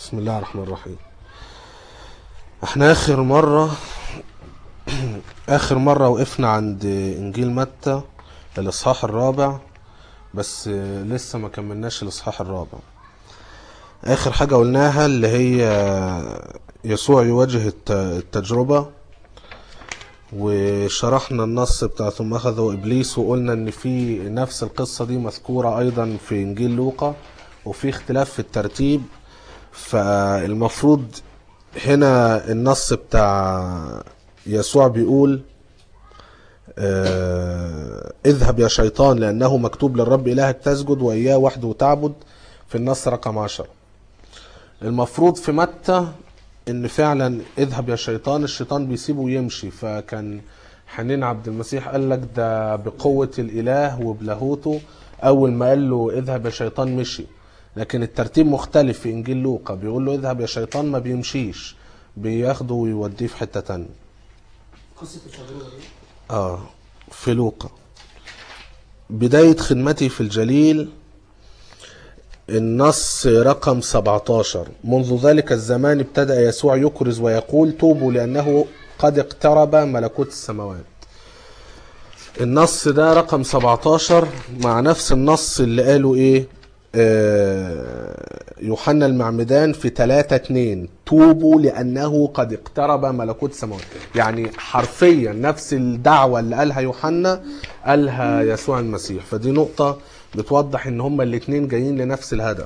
بسم الله الرحمن الرحيم احنا اخر مرة اخر مرة وقفنا عند انجيل متى الاصحاح الرابع بس لسه ما كملناش الاصحاح الرابع اخر حاجة قلناها اللي هي يسوع يواجه الت- التجربة وشرحنا النص بتاع ثم اخذه ابليس وقلنا ان في نفس القصة دي مذكورة ايضا في انجيل لوقا وفي اختلاف في الترتيب فالمفروض هنا النص بتاع يسوع بيقول آه، اذهب يا شيطان لأنه مكتوب للرب إلهك تسجد وإياه وحده تعبد في النص رقم عشرة المفروض في متى ان فعلا اذهب يا شيطان الشيطان بيسيبه ويمشي فكان حنين عبد المسيح قال لك ده بقوة الإله وبلاهوته أول ما قال له اذهب يا شيطان مشي لكن الترتيب مختلف في إنجيل لوقا بيقول له اذهب يا شيطان ما بيمشيش بياخده ويوديه في حتة تانية قصة التجربة دي آه في لوقا بداية خدمتي في الجليل النص رقم 17 منذ ذلك الزمان ابتدأ يسوع يكرز ويقول توبوا لأنه قد اقترب ملكوت السماوات النص ده رقم 17 مع نفس النص اللي قاله ايه آه، يوحنا المعمدان في 3 2 توبوا لأنه قد اقترب ملكوت السماوات يعني حرفيا نفس الدعوة اللي قالها يوحنا قالها يسوع المسيح فدي نقطة بتوضح ان هما الاتنين جايين لنفس الهدف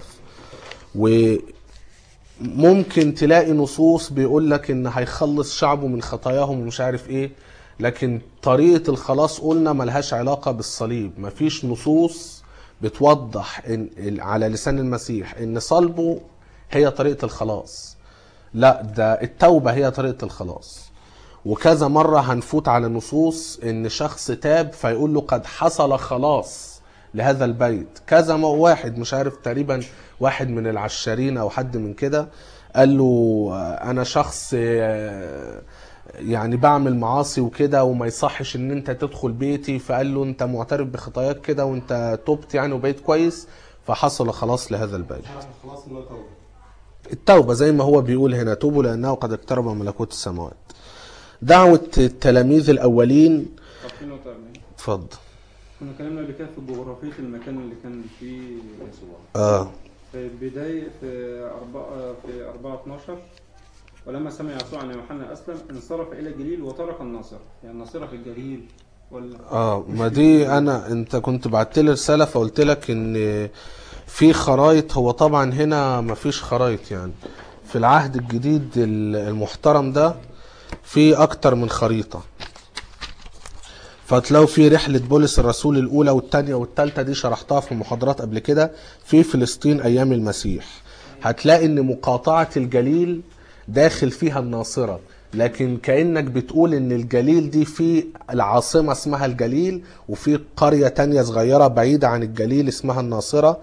وممكن تلاقي نصوص بيقول لك ان هيخلص شعبه من خطاياهم ومش عارف ايه لكن طريقة الخلاص قلنا ملهاش علاقة بالصليب مفيش نصوص بتوضح إن على لسان المسيح ان صلبه هي طريقة الخلاص لا ده التوبة هي طريقة الخلاص وكذا مرة هنفوت على نصوص ان شخص تاب فيقول له قد حصل خلاص لهذا البيت كذا م- واحد مش عارف تقريبا واحد من العشارين او حد من كده قال له آه، انا شخص آه، يعني بعمل معاصي وكده وما يصحش ان انت تدخل بيتي فقال له انت معترف بخطاياك كده وانت تبت يعني وبقيت كويس فحصل خلاص لهذا البيت شرح خلاص ان هو توبة التوبة زي ما هو بيقول هنا توبوا لأنه قد اقترب ملكوت السماوات دعوة التلاميذ الأولين طب في نقطة أمين. اتفضل كنا اتكلمنا قبل كده في جغرافية المكان اللي كان فيه يسوع اه في بداية في أربعة في أربعة 12 ولما سمع يسوع أن يوحنا أسلم انصرف إلى الجليل وترك الناصرة يعني الناصرة في الجليل ولا اه ما دي انا انت كنت بعت لي رسالة فقلت لك ان في خرايط هو طبعا هنا ما فيش خرايط يعني في العهد الجديد ال- المحترم ده في اكتر من خريطة فتلاقوا في رحلة بولس الرسول الأولى والثانية والثالثة دي شرحتها في محاضرات قبل كده في فلسطين أيام المسيح هتلاقي إن مقاطعة الجليل داخل فيها الناصرة لكن كأنك بتقول إن الجليل دي في العاصمة اسمها الجليل وفي قرية تانية صغيرة بعيدة عن الجليل اسمها الناصرة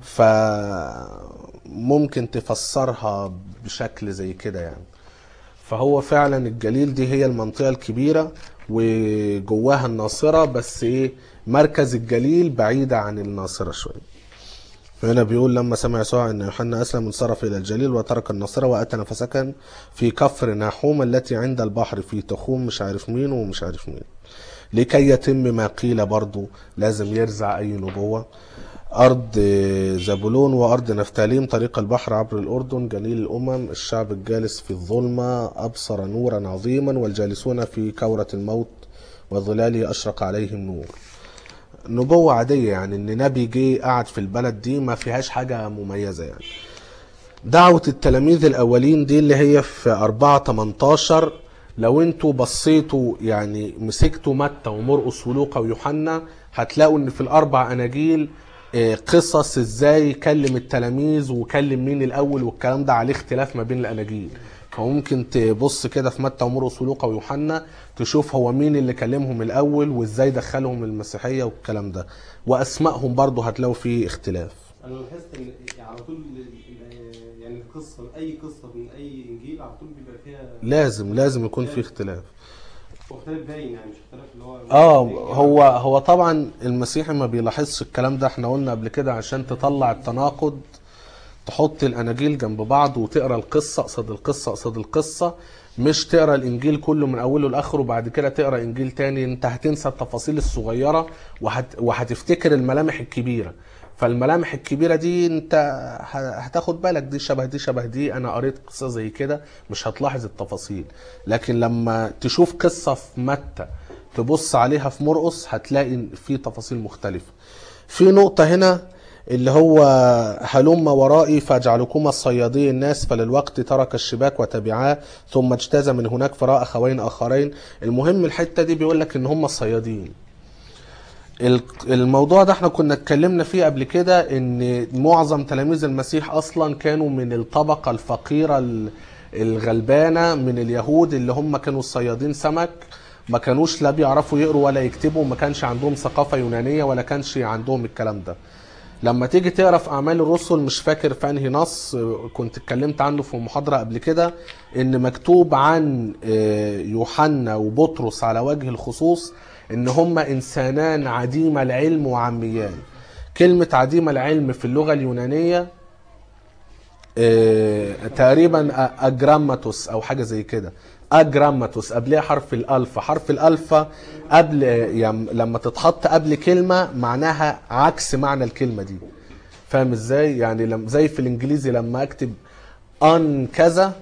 فممكن تفسرها بشكل زي كده يعني فهو فعلا الجليل دي هي المنطقة الكبيرة وجواها الناصرة بس ايه مركز الجليل بعيدة عن الناصرة شوية هنا بيقول لما سمع يسوع ان يوحنا اسلم انصرف الى الجليل وترك الناصرة واتى فسكن في كفر ناحوم التي عند البحر في تخوم مش عارف مين ومش عارف مين لكي يتم ما قيل برضو لازم يرزع اي نبوة أرض زبولون وأرض نفتاليم طريق البحر عبر الأردن جليل الأمم الشعب الجالس في الظلمة أبصر نورا عظيما والجالسون في كورة الموت وظلاله أشرق عليهم نور نبوة عادية يعني إن نبي جه قعد في البلد دي ما فيهاش حاجة مميزة يعني دعوة التلاميذ الأولين دي اللي هي في 4 18 لو انتوا بصيتوا يعني مسكتوا متى ومرقس ولوقا ويوحنا هتلاقوا ان في الأربع أناجيل آه، قصص ازاي كلم التلاميذ وكلم مين الأول والكلام ده عليه اختلاف ما بين الأناجيل فممكن تبص كده في متى ومرقس ولوقا ويوحنا تشوف هو مين اللي كلمهم الأول وازاي دخلهم المسيحية والكلام ده وأسمائهم برضه هتلاقوا فيه اختلاف انا لاحظت ان على طول ال- يعني القصة اي قصة من اي انجيل على طول بيبقى فيها لازم لازم يكون في اختلاف مختلف باين يعني مش اختلاف اللي هو اه هو هو طبعا المسيحي ما بيلاحظش الكلام ده احنا قلنا قبل كده عشان تطلع التناقض تحط الاناجيل جنب بعض وتقرا القصه قصاد القصه قصاد القصه مش تقرا الانجيل كله من اوله لاخره وبعد كده تقرا انجيل تاني انت هتنسى التفاصيل الصغيره وهت... وهتفتكر الملامح الكبيره فالملامح الكبيره دي انت ه- هتاخد بالك دي شبه دي شبه دي انا قريت قصه زي كده مش هتلاحظ التفاصيل لكن لما تشوف قصه في متى تبص عليها في مرقس هتلاقي في تفاصيل مختلفه في نقطه هنا اللي هو هلم ورائي فاجعلكما صيادي الناس فللوقت ترك الشباك وتبعاه ثم اجتاز من هناك فراى اخوين اخرين المهم الحته دي بيقول لك ان هم صيادين ال- الموضوع ده احنا كنا اتكلمنا فيه قبل كده ان معظم تلاميذ المسيح اصلا كانوا من الطبقه الفقيره ال- الغلبانه من اليهود اللي هم كانوا صيادين سمك ما كانوش لا بيعرفوا يقروا ولا يكتبوا ما كانش عندهم ثقافه يونانيه ولا كانش عندهم الكلام ده لما تيجي تقرا في اعمال الرسل مش فاكر في انهي نص آه، كنت اتكلمت عنه في محاضره قبل كده ان مكتوب عن آه، يوحنا وبطرس على وجه الخصوص ان هما انسانان عديم العلم وعميان كلمه عديم العلم في اللغه اليونانيه آه، تقريبا أ- اجراماتوس او حاجه زي كده اجراماتوس قبلها حرف الالفا حرف الالفا قبل يعني لما تتحط قبل كلمه معناها عكس معنى الكلمه دي فاهم ازاي يعني لم زي في الانجليزي لما اكتب ان كذا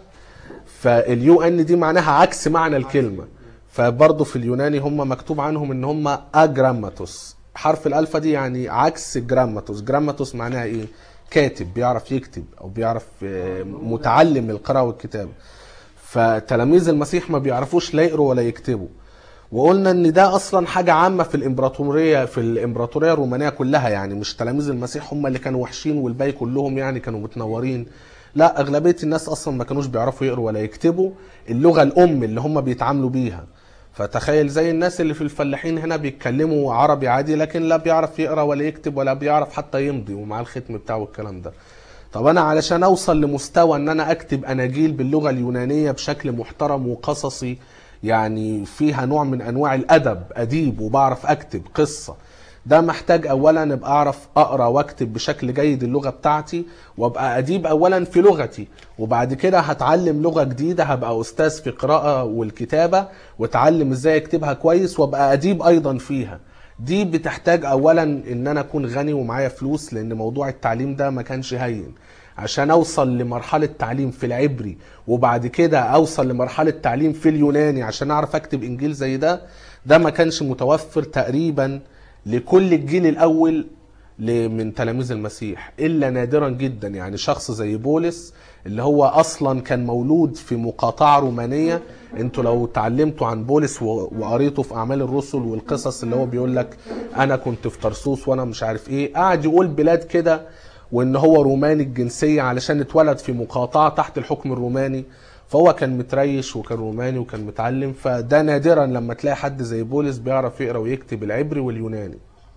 فاليو ان دي معناها عكس معنى الكلمه فبرضه في اليوناني هم مكتوب عنهم ان هم اجراماتوس حرف الالفا دي يعني عكس جراماتوس جراماتوس معناها ايه كاتب بيعرف يكتب او بيعرف آه، متعلم القراءه والكتابه فتلاميذ المسيح ما بيعرفوش لا يقروا ولا يكتبوا وقلنا ان ده اصلا حاجه عامه في الامبراطوريه في الامبراطوريه الرومانيه كلها يعني مش تلاميذ المسيح هم اللي كانوا وحشين والباقي كلهم يعني كانوا متنورين لا اغلبيه الناس اصلا ما كانوش بيعرفوا يقروا ولا يكتبوا اللغه الام اللي هم بيتعاملوا بيها فتخيل زي الناس اللي في الفلاحين هنا بيتكلموا عربي عادي لكن لا بيعرف يقرا ولا يكتب ولا بيعرف حتى يمضي ومعاه الختم بتاعه والكلام ده طب انا علشان اوصل لمستوى ان انا اكتب اناجيل باللغه اليونانيه بشكل محترم وقصصي يعني فيها نوع من انواع الادب اديب وبعرف اكتب قصه ده محتاج اولا ابقى اعرف اقرا واكتب بشكل جيد اللغه بتاعتي وابقى اديب اولا في لغتي وبعد كده هتعلم لغه جديده هبقى استاذ في القراءه والكتابه واتعلم ازاي اكتبها كويس وابقى اديب ايضا فيها دي بتحتاج اولا ان انا اكون غني ومعايا فلوس لان موضوع التعليم ده ما كانش هين عشان اوصل لمرحله تعليم في العبري وبعد كده اوصل لمرحله تعليم في اليوناني عشان اعرف اكتب انجيل زي ده ده ما كانش متوفر تقريبا لكل الجيل الاول ل- من تلاميذ المسيح الا نادرا جدا يعني شخص زي بولس اللي هو اصلا كان مولود في مقاطعه رومانيه انتوا لو اتعلمتوا عن بولس و- وقريتوا في اعمال الرسل والقصص اللي هو بيقول لك انا كنت في طرسوس وانا مش عارف ايه قاعد يقول بلاد كده وان هو روماني الجنسيه علشان اتولد في مقاطعه تحت الحكم الروماني فهو كان متريش وكان روماني وكان متعلم فده نادرا لما تلاقي حد زي بولس بيعرف يقرا ويكتب العبري واليوناني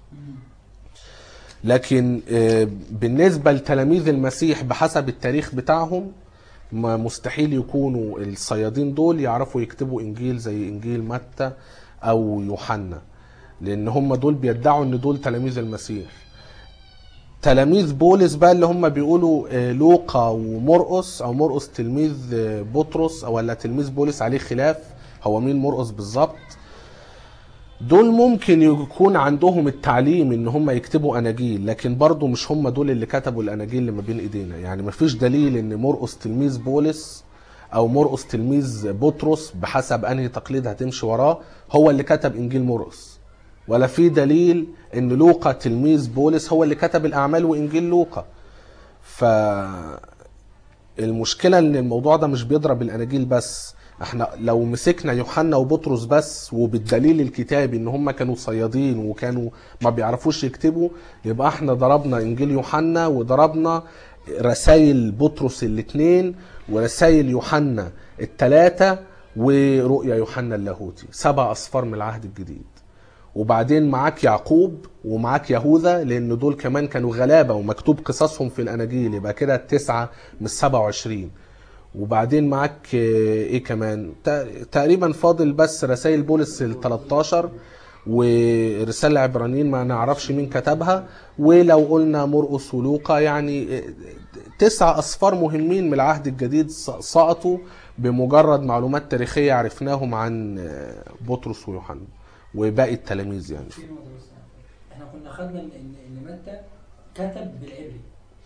لكن آه، بالنسبة لتلاميذ المسيح بحسب التاريخ بتاعهم ما مستحيل يكونوا الصيادين دول يعرفوا يكتبوا انجيل زي انجيل متى او يوحنا لان هم دول بيدعوا ان دول تلاميذ المسيح تلاميذ بولس بقى اللي هم بيقولوا آه، لوقا ومرقس او مرقس تلميذ آه، بطرس او ولا تلميذ بولس عليه خلاف هو مين مرقس بالظبط دول ممكن يكون عندهم التعليم ان هم يكتبوا اناجيل لكن برضو مش هم دول اللي كتبوا الاناجيل اللي ما بين ايدينا يعني مفيش دليل ان مرقس تلميذ بولس او مرقس تلميذ بطرس بحسب انهي تقليد هتمشي وراه هو اللي كتب انجيل مرقس ولا في دليل ان لوقا تلميذ بولس هو اللي كتب الاعمال وانجيل لوقا ف المشكله ان الموضوع ده مش بيضرب الاناجيل بس احنا لو مسكنا يوحنا وبطرس بس وبالدليل الكتابي ان هم كانوا صيادين وكانوا ما بيعرفوش يكتبوا يبقى احنا ضربنا انجيل يوحنا وضربنا رسائل بطرس الاثنين ورسائل يوحنا الثلاثه ورؤيا يوحنا اللاهوتي سبع اصفار من العهد الجديد وبعدين معاك يعقوب ومعاك يهوذا لان دول كمان كانوا غلابه ومكتوب قصصهم في الاناجيل يبقى كده التسعه من 27 وبعدين معاك آه، ايه كمان تا- تقريبا فاضل بس رسائل بولس ال 13 ورسالة العبرانيين ما نعرفش مين كتبها ولو قلنا مرقس ولوقا يعني تسع أسفار مهمين من العهد الجديد س- سقطوا بمجرد معلومات تاريخية عرفناهم عن بطرس ويوحنا وباقي التلاميذ يعني في نقطة بس احنا كنا خدنا ان ان إن متى كتب بالعبري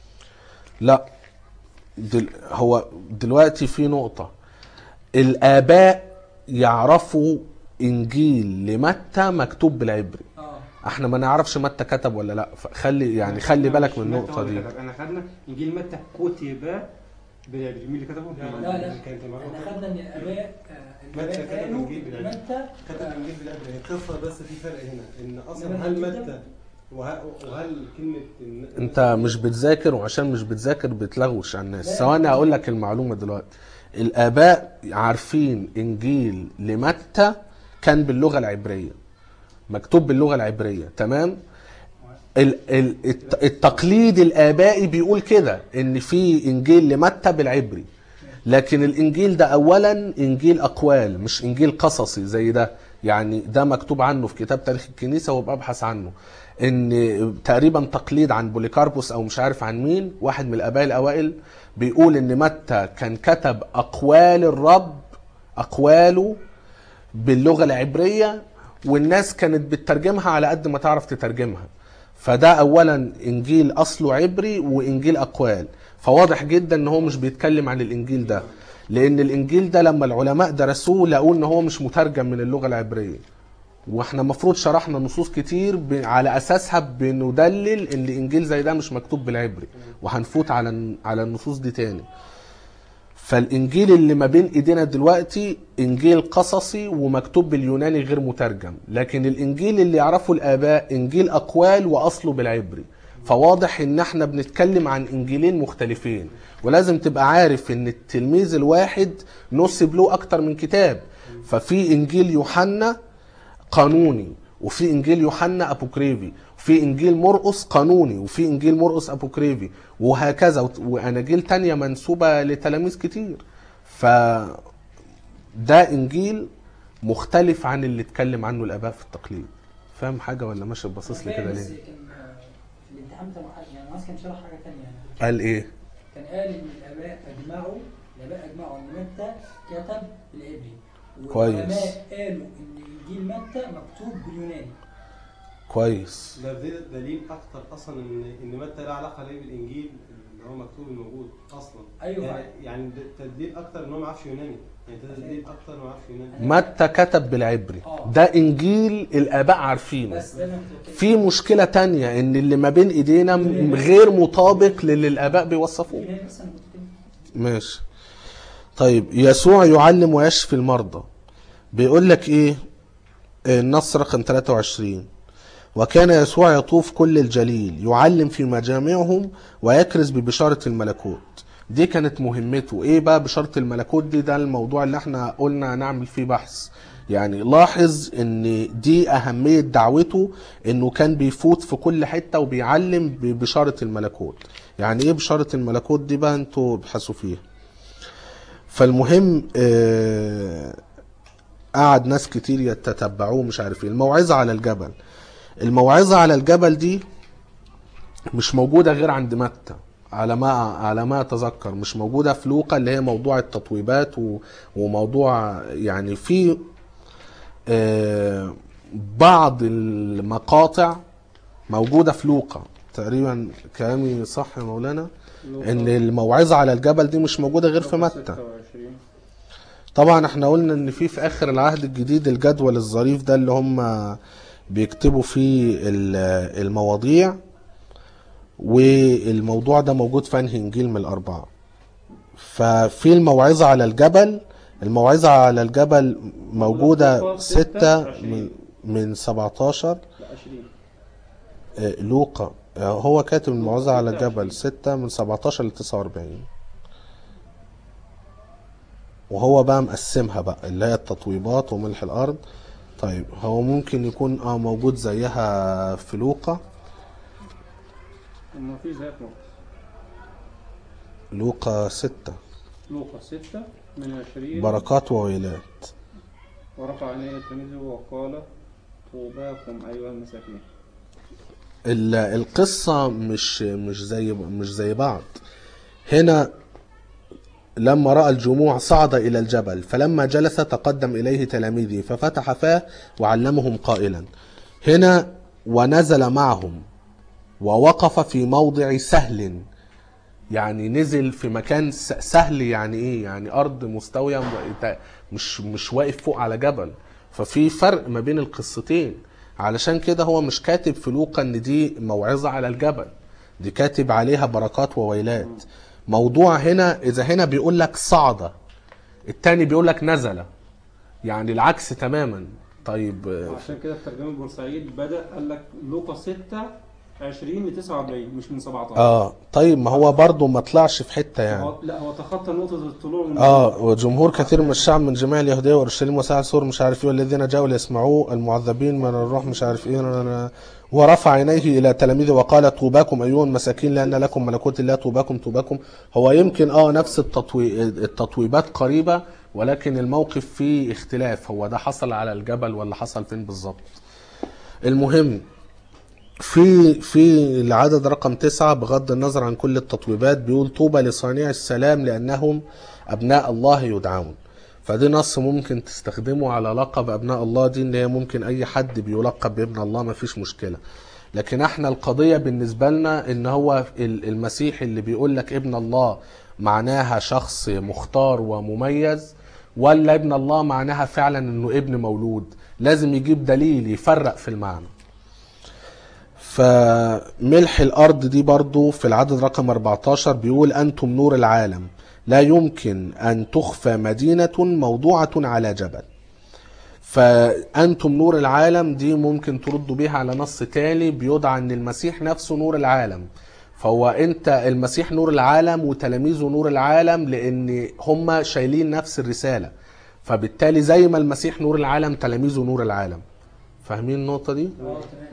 لا دل هو دلوقتي في نقطة الآباء يعرفوا إنجيل لمتى مكتوب بالعبري اه احنا ما نعرفش متى كتب ولا لا فخلي يعني خلي بالك من مش النقطة متى دي ولا كتب. انا خدنا انجيل متى كتب بالعبري مين اللي كتبه؟ لا لا كانت المعلومة احنا خدنا ان الاباء آه، متى الاباء كتب قالوا الإنجيل بالعبري. متى كتب آه، الانجيل بالعبري هي قصه بس في فرق هنا ان اصلا إنما هل الإنجيل متى وه- وهل كلمه إن- انت مش بتذاكر وعشان مش بتذاكر بتلغوش على الناس لا. ثواني هقول لك المعلومة دلوقتي الآباء عارفين إنجيل لمتى كان باللغة العبرية مكتوب باللغة العبرية تمام ال- ال- الت- التقليد الآبائي بيقول كده إن في إنجيل لمتى بالعبري لكن الإنجيل ده أولا إنجيل أقوال مش إنجيل قصصي زي ده يعني ده مكتوب عنه في كتاب تاريخ الكنيسة وببحث عنه إن تقريبا تقليد عن بوليكاربوس أو مش عارف عن مين واحد من الآباء الأوائل بيقول إن متى كان كتب أقوال الرب أقواله باللغة العبرية والناس كانت بتترجمها على قد ما تعرف تترجمها فده اولا انجيل اصله عبري وانجيل اقوال فواضح جدا ان هو مش بيتكلم عن الانجيل ده لان الانجيل ده لما العلماء درسوه لقوا ان هو مش مترجم من اللغة العبرية واحنا المفروض شرحنا نصوص كتير ب... على اساسها بندلل ان انجيل زي ده مش مكتوب بالعبري وهنفوت على على النصوص دي تاني فالانجيل اللي ما بين ايدينا دلوقتي انجيل قصصي ومكتوب باليوناني غير مترجم لكن الانجيل اللي يعرفه الاباء انجيل اقوال واصله بالعبري فواضح ان احنا بنتكلم عن انجيلين مختلفين ولازم تبقى عارف ان التلميذ الواحد نسب له اكتر من كتاب ففي انجيل يوحنا قانوني وفي انجيل يوحنا ابوكريفي وفي انجيل مرقس قانوني وفي انجيل مرقس ابوكريفي وهكذا وت- واناجيل تانية منسوبة لتلاميذ كتير ف ده انجيل مختلف عن اللي اتكلم عنه الاباء في التقليد فاهم حاجة ولا ماشي باصص لي كده بس ليه كان آه، في الامتحان بتاع محل- يعني ناس كان شرح حاجه ثانيه يعني قال ايه كان قال ان الاباء اجمعوا الاباء اجمعوا ان متى كتب بالعبري كويس. والعلماء قالوا ان انجيل متى مكتوب باليوناني كويس ده دي- دليل اكتر اصلا ان ان متى له علاقه ليه بالانجيل اللي هو مكتوب الموجود اصلا أيوة. يعني, يعني ده تدليل اكتر ان هو ما يعرفش يوناني يعني ده تدليل اكتر ان هو ما يعرفش يوناني متى كتب بالعبري آه. ده انجيل الاباء عارفينه بس ده انا كنت بتكلم في مشكلة تانية ان اللي ما بين ايدينا م- غير مطابق للي الاباء بيوصفوه يوناني بس انا كنت بتكلم ماشي طيب يسوع يعلم ويشفي المرضى بيقول لك ايه النص رقم 23 وكان يسوع يطوف كل الجليل يعلم في مجامعهم ويكرز ببشارة الملكوت دي كانت مهمته ايه بقى بشارة الملكوت دي ده الموضوع اللي احنا قلنا نعمل فيه بحث يعني لاحظ ان دي اهمية دعوته انه كان بيفوت في كل حتة وبيعلم ببشارة الملكوت يعني ايه بشارة الملكوت دي بقى انتوا ابحثوا فيها فالمهم آه، قعد ناس كتير يتتبعوه مش عارف ايه الموعظة على الجبل الموعظة على الجبل دي مش موجودة غير عند متى على ما على ما اتذكر مش موجودة في لوقا اللي هي موضوع التطويبات و- وموضوع يعني في آه، بعض المقاطع موجودة في لوقا تقريبا كلامي صح يا مولانا ان الموعظة على الجبل دي مش موجودة غير في متى 26 طبعا احنا قلنا ان في في اخر العهد الجديد الجدول الظريف ده اللي هم بيكتبوا فيه ال- المواضيع والموضوع ده موجود في انهي انجيل من الاربعه ففي الموعظه على الجبل الموعظه على الجبل موجوده لوقا ستة 26. من من 17 لا 20 آه، لوقا آه، هو كاتب الموعظه على الجبل 6 من 17 ل 49 وهو بقى مقسمها بقى اللي هي التطويبات وملح الارض طيب هو ممكن يكون اه موجود زيها في لوقا وما في زيت مرقس لوقا 6 لوقا 6 من 20 بركات وويلات ورفع عينيه تلميذه وقال طوباكم أيها المساكين ال- القصة مش مش زي مش زي بعض هنا لما رأى الجموع صعد إلى الجبل فلما جلس تقدم إليه تلاميذه ففتح فاه وعلمهم قائلا هنا ونزل معهم ووقف في موضع سهل يعني نزل في مكان س- سهل يعني ايه يعني ارض مستويه م- مش مش واقف فوق على جبل ففي فرق ما بين القصتين علشان كده هو مش كاتب في لوقا ان دي موعظه على الجبل دي كاتب عليها بركات وويلات موضوع هنا اذا هنا بيقول لك صعد التاني بيقول لك نزل يعني العكس تماما طيب آه، عشان كده في ترجمة بورسعيد بدأ قال لك لوقا 6 20 ل 49 مش من 17 اه طيب ما هو برضه ما طلعش في حته يعني هو لا هو تخطى نقطة الطلوع من اه وجمهور كثير من الشعب من جميع اليهودية وأورشليم وسائر سور مش عارف ايه والذين جاءوا ليسمعوه المعذبين من الروح مش عارف ايه ورفع عينيه إلى تلاميذه وقال طوباكم أيها المساكين لأن لكم ملكوت الله طوباكم طوباكم هو يمكن اه نفس التطوي... التطويبات قريبة ولكن الموقف فيه اختلاف هو ده حصل على الجبل ولا حصل فين بالظبط المهم في في العدد رقم تسعة بغض النظر عن كل التطويبات بيقول طوبى لصانع السلام لأنهم أبناء الله يدعون فدي نص ممكن تستخدمه على لقب أبناء الله دي إن هي ممكن أي حد بيلقب بابن الله ما فيش مشكلة لكن احنا القضية بالنسبة لنا إن هو ال- المسيح اللي بيقول لك ابن الله معناها شخص مختار ومميز ولا ابن الله معناها فعلا إنه ابن مولود لازم يجيب دليل يفرق في المعنى فملح الأرض دي برضو في العدد رقم 14 بيقول أنتم نور العالم لا يمكن أن تخفى مدينة موضوعة على جبل فأنتم نور العالم دي ممكن تردوا بيها على نص تاني بيدعى أن المسيح نفسه نور العالم فهو أنت المسيح نور العالم وتلاميذه نور العالم لأن هم شايلين نفس الرسالة فبالتالي زي ما المسيح نور العالم تلاميذه نور العالم فاهمين النقطة دي؟ اه تمام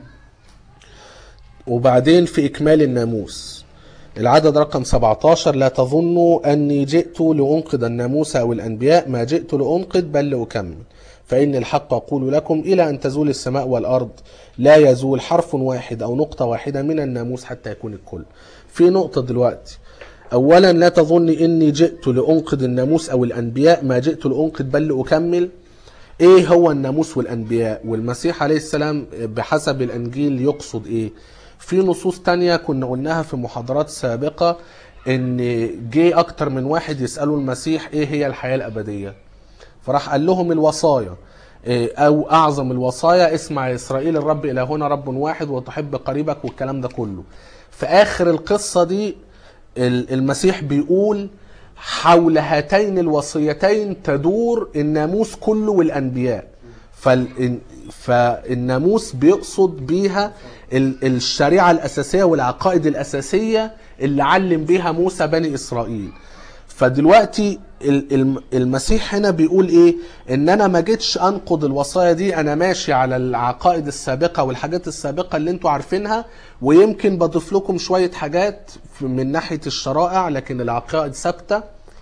وبعدين في إكمال الناموس العدد رقم 17 لا تظنوا أني جئت لأنقذ الناموس أو الأنبياء ما جئت لأنقذ بل لأكمل فإن الحق أقول لكم إلى أن تزول السماء والأرض لا يزول حرف واحد أو نقطة واحدة من الناموس حتى يكون الكل في نقطة دلوقتي أولا لا تظني إني جئت لأنقذ الناموس أو الأنبياء ما جئت لأنقذ بل لأكمل ايه هو الناموس والانبياء والمسيح عليه السلام بحسب الانجيل يقصد ايه في نصوص تانية كنا قلناها في محاضرات سابقة ان جه اكتر من واحد يسألوا المسيح ايه هي الحياة الابدية فراح قال لهم الوصايا إيه، او اعظم الوصايا اسمع يا اسرائيل الرب الهنا رب واحد وتحب قريبك والكلام ده كله في اخر القصة دي ال- المسيح بيقول حول هاتين الوصيتين تدور الناموس كله والانبياء فال- فالناموس بيقصد بيها ال- الشريعه الاساسيه والعقائد الاساسيه اللي علم بيها موسى بني اسرائيل فدلوقتي ال- الم- المسيح هنا بيقول ايه ان انا ما جيتش انقض الوصايا دي انا ماشي على العقائد السابقه والحاجات السابقه اللي انتوا عارفينها ويمكن بضيف لكم شويه حاجات في- من ناحيه الشرائع لكن العقائد ثابته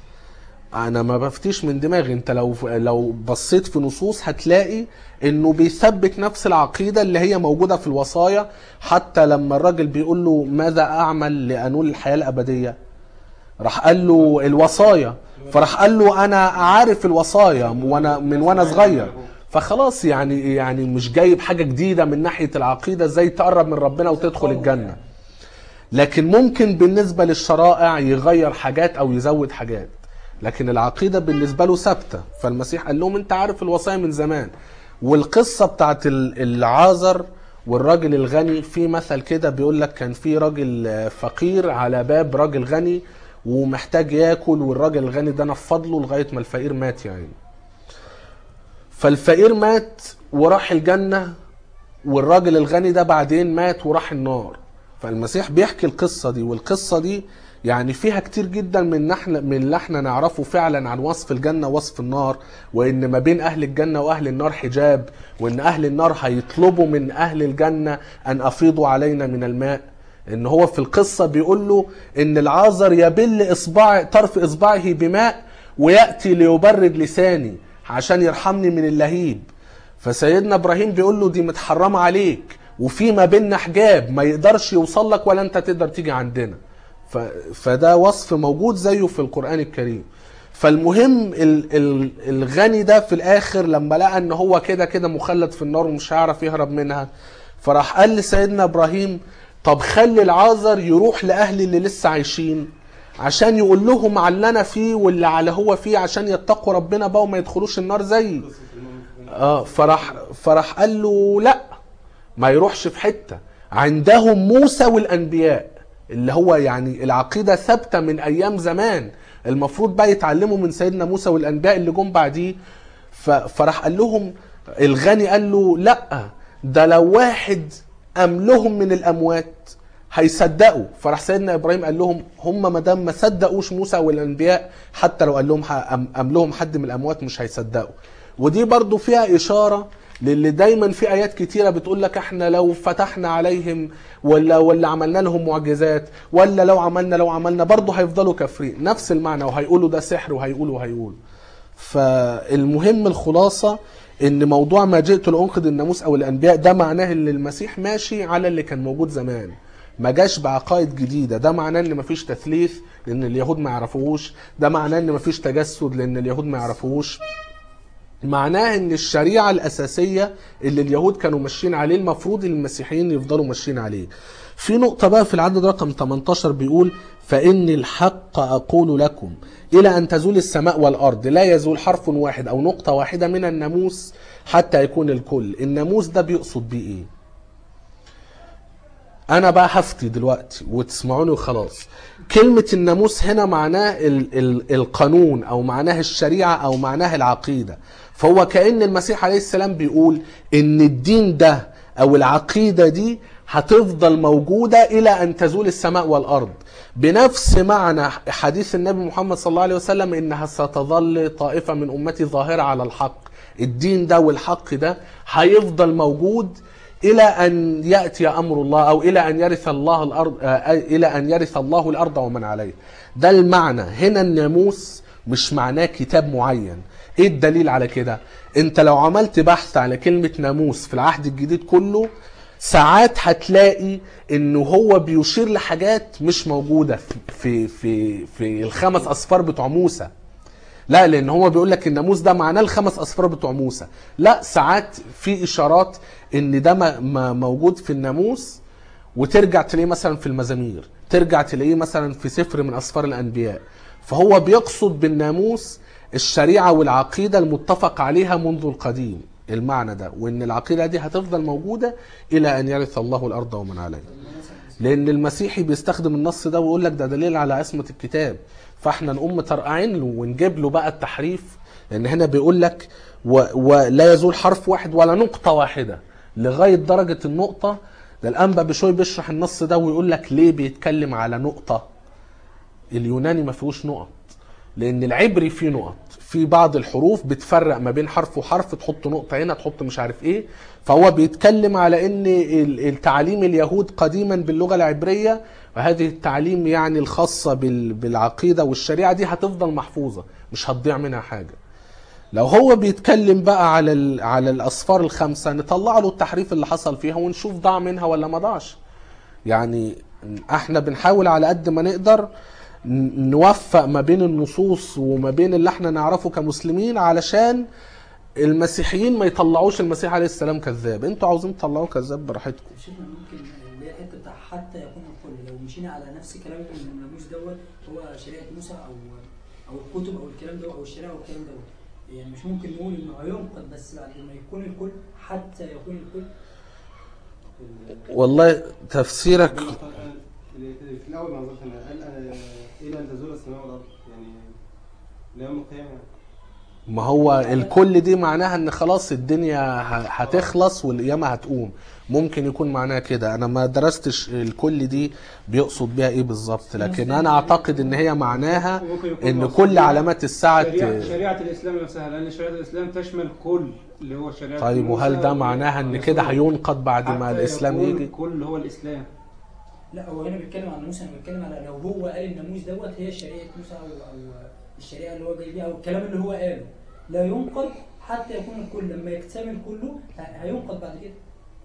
انا ما بفتيش من دماغي انت لو لو بصيت في نصوص هتلاقي انه بيثبت نفس العقيده اللي هي موجوده في الوصايا حتى لما الراجل بيقول له ماذا اعمل لانول الحياه الابديه راح قال له الوصايا فراح قال له انا عارف الوصايا وانا من وانا صغير فخلاص يعني يعني مش جايب حاجه جديده من ناحيه العقيده ازاي تقرب من ربنا وتدخل الجنه لكن ممكن بالنسبة للشرائع يغير حاجات أو يزود حاجات لكن العقيدة بالنسبة له ثابتة فالمسيح قال لهم أنت عارف الوصايا من زمان والقصة بتاعت ال- العازر والراجل الغني في مثل كده بيقول لك كان في راجل آه، فقير على باب راجل غني ومحتاج ياكل والراجل الغني ده نفض له لغاية ما الفقير مات يعني فالفقير مات وراح الجنة والراجل الغني ده بعدين مات وراح النار فالمسيح بيحكي القصة دي والقصة دي يعني فيها كتير جدا من نحن من اللي احنا نعرفه فعلا عن وصف الجنة ووصف النار وان ما بين اهل الجنة واهل النار حجاب وان اهل النار هيطلبوا من اهل الجنة ان افيضوا علينا من الماء ان هو في القصة بيقول له ان العازر يبل اصبع طرف اصبعه بماء ويأتي ليبرد لساني عشان يرحمني من اللهيب فسيدنا ابراهيم بيقول له دي متحرمه عليك وفي ما بيننا حجاب ما يقدرش يوصل لك ولا انت تقدر تيجي عندنا ف... فده وصف موجود زيه في القران الكريم فالمهم ال... ال... الغني ده في الاخر لما لقى ان هو كده كده مخلد في النار ومش هيعرف يهرب منها فراح قال لسيدنا ابراهيم طب خلي العازر يروح لاهل اللي لسه عايشين عشان يقول لهم على اللي انا فيه واللي على هو فيه عشان يتقوا ربنا بقى وما يدخلوش النار زيي قصه المؤمن اه فرح فرح قال له لا ما يروحش في حته عندهم موسى والانبياء اللي هو يعني العقيده ثابته من ايام زمان المفروض بقى يتعلموا من سيدنا موسى والانبياء اللي جم بعديه ف- فراح قال لهم الغني قال له لا ده لو واحد املهم من الاموات هيصدقوا فراح سيدنا ابراهيم قال لهم هم ما دام ما صدقوش موسى والانبياء حتى لو قال لهم ح- أم- املهم حد من الاموات مش هيصدقوا ودي برضو فيها اشاره للي دايما في ايات كتيره بتقول لك احنا لو فتحنا عليهم ولا ولا عملنا لهم معجزات ولا لو عملنا لو عملنا برضه هيفضلوا كافرين نفس المعنى وهيقولوا ده سحر وهيقولوا وهيقولوا فالمهم الخلاصه ان موضوع ما جئت لانقذ الناموس او الانبياء ده معناه ان المسيح ماشي على اللي كان موجود زمان ما جاش بعقائد جديده ده معناه ان مفيش تثليث لان اليهود ما يعرفوهوش ده معناه ان مفيش تجسد لان اليهود ما يعرفوهوش معناه ان الشريعه الاساسيه اللي اليهود كانوا ماشيين عليه المفروض المسيحيين يفضلوا ماشيين عليه في نقطة بقى في العدد رقم 18 بيقول فإن الحق أقول لكم إلى أن تزول السماء والأرض لا يزول حرف واحد أو نقطة واحدة من الناموس حتى يكون الكل الناموس ده بيقصد بيه إيه انا بقى هفتي دلوقتي وتسمعوني وخلاص كلمة الناموس هنا معناه ال ال القانون او معناه الشريعة او معناه العقيدة فهو كأن المسيح عليه السلام بيقول ان الدين ده او العقيدة دي هتفضل موجودة الى ان تزول السماء والارض بنفس معنى حديث النبي محمد صلى الله عليه وسلم انها ستظل طائفة من امتي ظاهرة على الحق الدين ده والحق ده هيفضل موجود الى ان ياتي امر الله او الى ان يرث الله الارض آه، الى ان يرث الله الارض ومن عليها ده المعنى هنا الناموس مش معناه كتاب معين ايه الدليل على كده انت لو عملت بحث على كلمة ناموس في العهد الجديد كله ساعات هتلاقي انه هو بيشير لحاجات مش موجودة في في في, في الخمس اصفار بتوع موسى لا لان هو بيقول لك الناموس ده معناه الخمس اصفار بتوع موسى لا ساعات في اشارات ان ده ما- ما موجود في الناموس وترجع تلاقيه مثلا في المزامير ترجع تلاقيه مثلا في سفر من اسفار الانبياء فهو بيقصد بالناموس الشريعه والعقيده المتفق عليها منذ القديم المعنى ده وان العقيده دي هتفضل موجوده الى ان يرث الله الارض ومن عليها لان المسيحي بيستخدم النص ده ويقول لك ده دليل على عصمه الكتاب فاحنا نقوم مطرقعين له ونجيب له بقى التحريف لان هنا بيقول لك و... ولا يزول حرف واحد ولا نقطه واحده لغايه درجه النقطه ده الانبا بشوي بيشرح النص ده ويقول لك ليه بيتكلم على نقطه اليوناني ما فيهوش نقط لان العبري فيه نقط في بعض الحروف بتفرق ما بين حرف وحرف تحط نقطه هنا تحط مش عارف ايه فهو بيتكلم على ان ال- التعليم اليهود قديما باللغه العبريه وهذه التعليم يعني الخاصه بال- بالعقيده والشريعه دي هتفضل محفوظه مش هتضيع منها حاجه لو هو بيتكلم بقى على ال- على الاصفار الخمسه نطلع له التحريف اللي حصل فيها ونشوف ضاع منها ولا ما ضاعش يعني احنا بنحاول على قد ما نقدر ن- نوفق ما بين النصوص وما بين اللي احنا نعرفه كمسلمين علشان المسيحيين ما يطلعوش المسيح عليه السلام كذاب انتوا عاوزين تطلعوه كذاب براحتكم شفنا ممكن اللي هي الحته بتاع حتى يكون الكل لو مشينا على نفس كلام ان الناموس دوت هو شريعه موسى او او الكتب او الكلام دوت او الشريعه والكلام دوت يعني مش ممكن نقول انه هينقض بس بعد ما يكون الكل حتى يكون الكل والله تفسيرك في الاول ما قلت انا قال أنا الى ان تزول السماء والارض يعني ليوم القيامه يعني. ما هو الكل دي معناها ان خلاص الدنيا ه- هتخلص والقيامه هتقوم ممكن يكون معناها كده انا ما درستش الكل دي بيقصد بيها ايه بالظبط لكن انا اعتقد ان هي معناها ممكن يكون ان مقصود كل بيها علامات الساعه شريعة, ت- شريعة الإسلام نفسها لأن شريعة الإسلام تشمل كل اللي هو شريعة طيب موسى وهل ده و- معناها ان والرسول. كده هينقض بعد ما حتى الاسلام يكون يجي كل هو الإسلام لا هو هنا بيتكلم عن موسى انا بيتكلم على لو هو قال الناموس دوت هي شريعه موسى او او الشريعه اللي هو جاي بيها او الكلام اللي هو قاله لا ينقض حتى يكون الكل لما يكتمل كله ه- هينقض بعد كده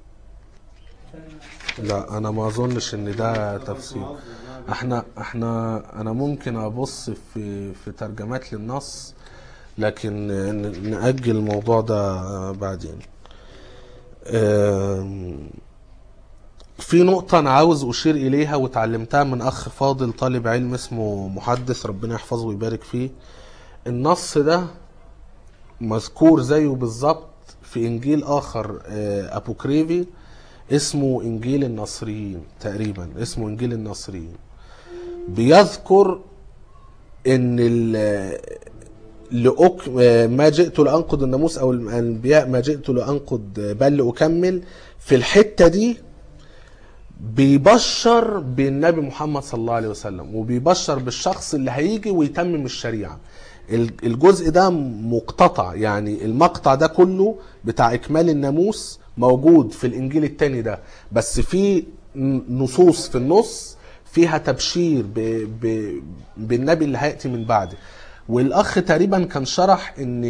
ف- لا انا ما اظنش ان ده تفسير احنا احنا انا ممكن ابص في في ترجمات للنص لكن ن- نأجل الموضوع ده بعدين آم، في نقطة أنا عاوز أشير إليها وتعلمتها من أخ فاضل طالب علم اسمه محدث ربنا يحفظه ويبارك فيه النص ده مذكور زيه بالظبط في إنجيل آخر آه، أبوكريفي اسمه إنجيل النصريين تقريبا اسمه إنجيل النصريين بيذكر إن ال- لأك... ما جئت لأنقض الناموس أو الأنبياء ما جئت لأنقض بل لأكمل في الحتة دي بيبشر بالنبي محمد صلى الله عليه وسلم وبيبشر بالشخص اللي هيجي ويتمم الشريعة ال- الجزء ده مقتطع يعني المقطع ده كله بتاع إكمال الناموس موجود في الإنجيل التاني ده بس في ن- نصوص في النص فيها تبشير ب... ب... بالنبي اللي هيأتي من بعده والأخ تقريبا كان شرح إن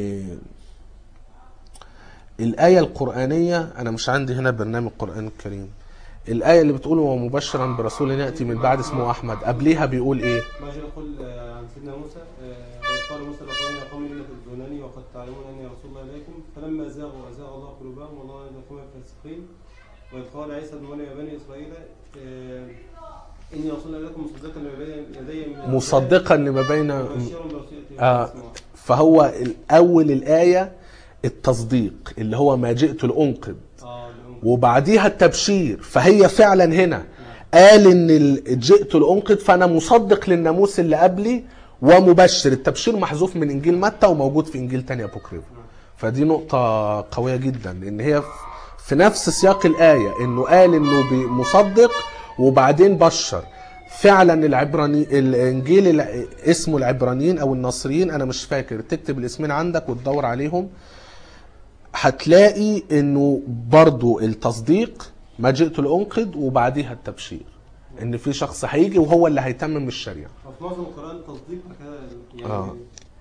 الآية القرآنية أنا مش عندي هنا برنامج القرآن الكريم الآية اللي بتقول ومبشرا برسول يأتي من بعد اسمه أحمد قبليها بيقول إيه ما جاء يقول آه، عن سيدنا موسى آه، قال موسى لقوم يا قوم إنكم تؤذونني وقد تعلمون أني رسول الله إليكم فلما زاغوا أزاغ الله قلوبهم والله لا يكون الفاسقين وإذ قال عيسى ابن مريم يا بني إسرائيل آه، إني رسول الله إليكم مصدقا لما بين يدي من الكتاب مصدقا لما بين وبشيرا برسول يأتي من آه. بعد اسمه أحمد. فهو أول الآية التصديق اللي هو ما جئت لأنقذ آه الأم. وبعديها التبشير فهي فعلا هنا قال ان ال- جئت لانقذ فانا مصدق للناموس اللي قبلي ومبشر التبشير محذوف من انجيل متى وموجود في انجيل تاني ابوكريف فدي نقطة قوية جدا ان هي في- في نفس سياق الآية انه قال انه بي- مصدق وبعدين بشر فعلا العبراني الانجيل الع- اسمه العبرانيين او النصريين انا مش فاكر تكتب الاسمين عندك وتدور عليهم هتلاقي انه برضو التصديق ما جئت لانقذ وبعديها التبشير ان في شخص هيجي وهو اللي هيتمم الشريعه وفي معظم القرآن تصديق كده يعني آه.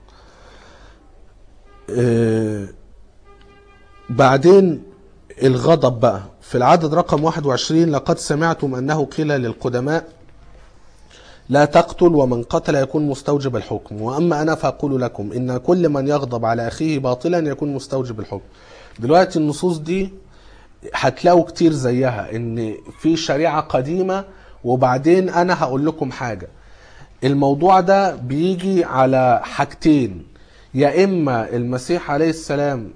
آه، بعدين الغضب بقى في العدد رقم 21 لقد سمعتم انه قيل للقدماء لا تقتل ومن قتل يكون مستوجب الحكم واما انا فاقول لكم ان كل من يغضب على اخيه باطلا يكون مستوجب الحكم دلوقتي النصوص دي هتلاقوا كتير زيها ان في شريعه قديمه وبعدين انا هقول لكم حاجه الموضوع ده بيجي على حاجتين يا اما المسيح عليه السلام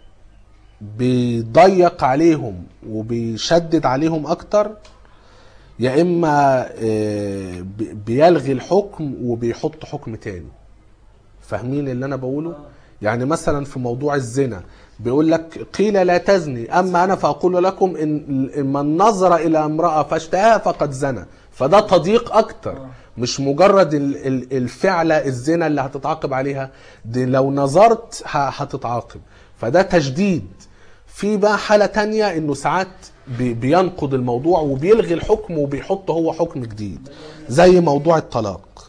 بيضيق عليهم وبيشدد عليهم اكتر يا اما آه، بي- بيلغي الحكم وبيحط حكم تاني فاهمين اللي انا بقوله يعني مثلا في موضوع الزنا بيقول لك قيل لا تزني اما انا فاقول لكم ان إن من نظر الى امراه فاشتهاها فقد زنى فده تضييق اكتر مش مجرد ال- ال- الفعل الزنا اللي هتتعاقب عليها دي لو نظرت ه- هتتعاقب فده تشديد في بقى حالة تانية انه ساعات بي- بينقض الموضوع وبيلغي الحكم وبيحط هو حكم جديد زي موضوع الطلاق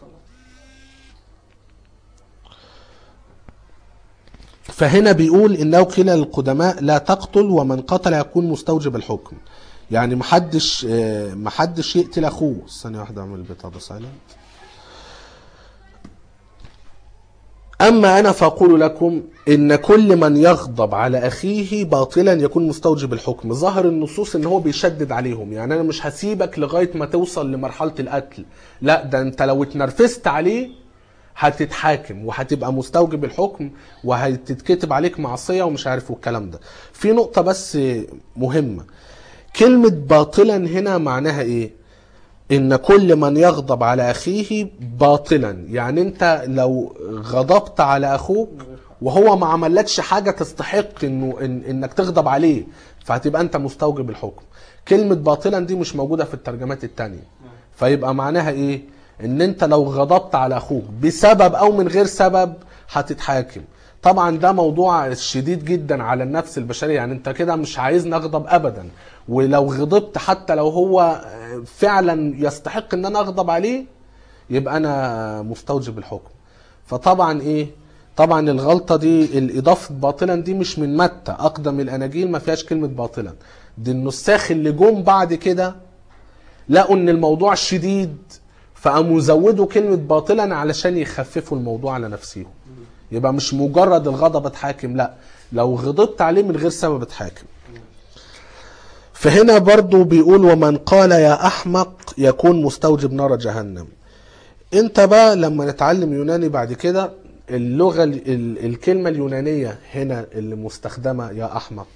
فهنا بيقول انه قيل للقدماء لا تقتل ومن قتل يكون مستوجب الحكم يعني محدش آه، محدش يقتل اخوه ثانيه واحده اعمل البتاع ده سايلنت أما أنا فأقول لكم إن كل من يغضب على أخيه باطلا يكون مستوجب الحكم ظهر النصوص إن هو بيشدد عليهم يعني أنا مش هسيبك لغاية ما توصل لمرحلة القتل لا ده أنت لو اتنرفزت عليه هتتحاكم وهتبقى مستوجب الحكم وهتتكتب عليك معصية ومش عارف والكلام ده في نقطة بس مهمة كلمة باطلا هنا معناها إيه ان كل من يغضب على اخيه باطلا يعني انت لو غضبت على اخوك وهو ما عملكش حاجه تستحق انه إن انك تغضب عليه فهتبقى انت مستوجب الحكم كلمه باطلا دي مش موجوده في الترجمات التانية فيبقى معناها ايه ان انت لو غضبت على اخوك بسبب او من غير سبب هتتحاكم طبعا ده موضوع شديد جدا على النفس البشريه يعني انت كده مش عايز نغضب ابدا ولو غضبت حتى لو هو فعلا يستحق ان انا اغضب عليه يبقى انا مستوجب الحكم فطبعا ايه طبعا الغلطه دي الاضافه باطلا دي مش من متى اقدم الاناجيل ما فيهاش كلمه باطلا دي النساخ اللي جم بعد كده لقوا ان الموضوع شديد فقاموا زودوا كلمه باطلا علشان يخففوا الموضوع على نفسهم يبقى مش مجرد الغضب اتحاكم لا لو غضبت عليه من غير سبب اتحاكم فهنا برضو بيقول ومن قال يا احمق يكون مستوجب نار جهنم انت بقى لما نتعلم يوناني بعد كده اللغة ال- ال- الكلمة اليونانية هنا اللي مستخدمة يا أحمق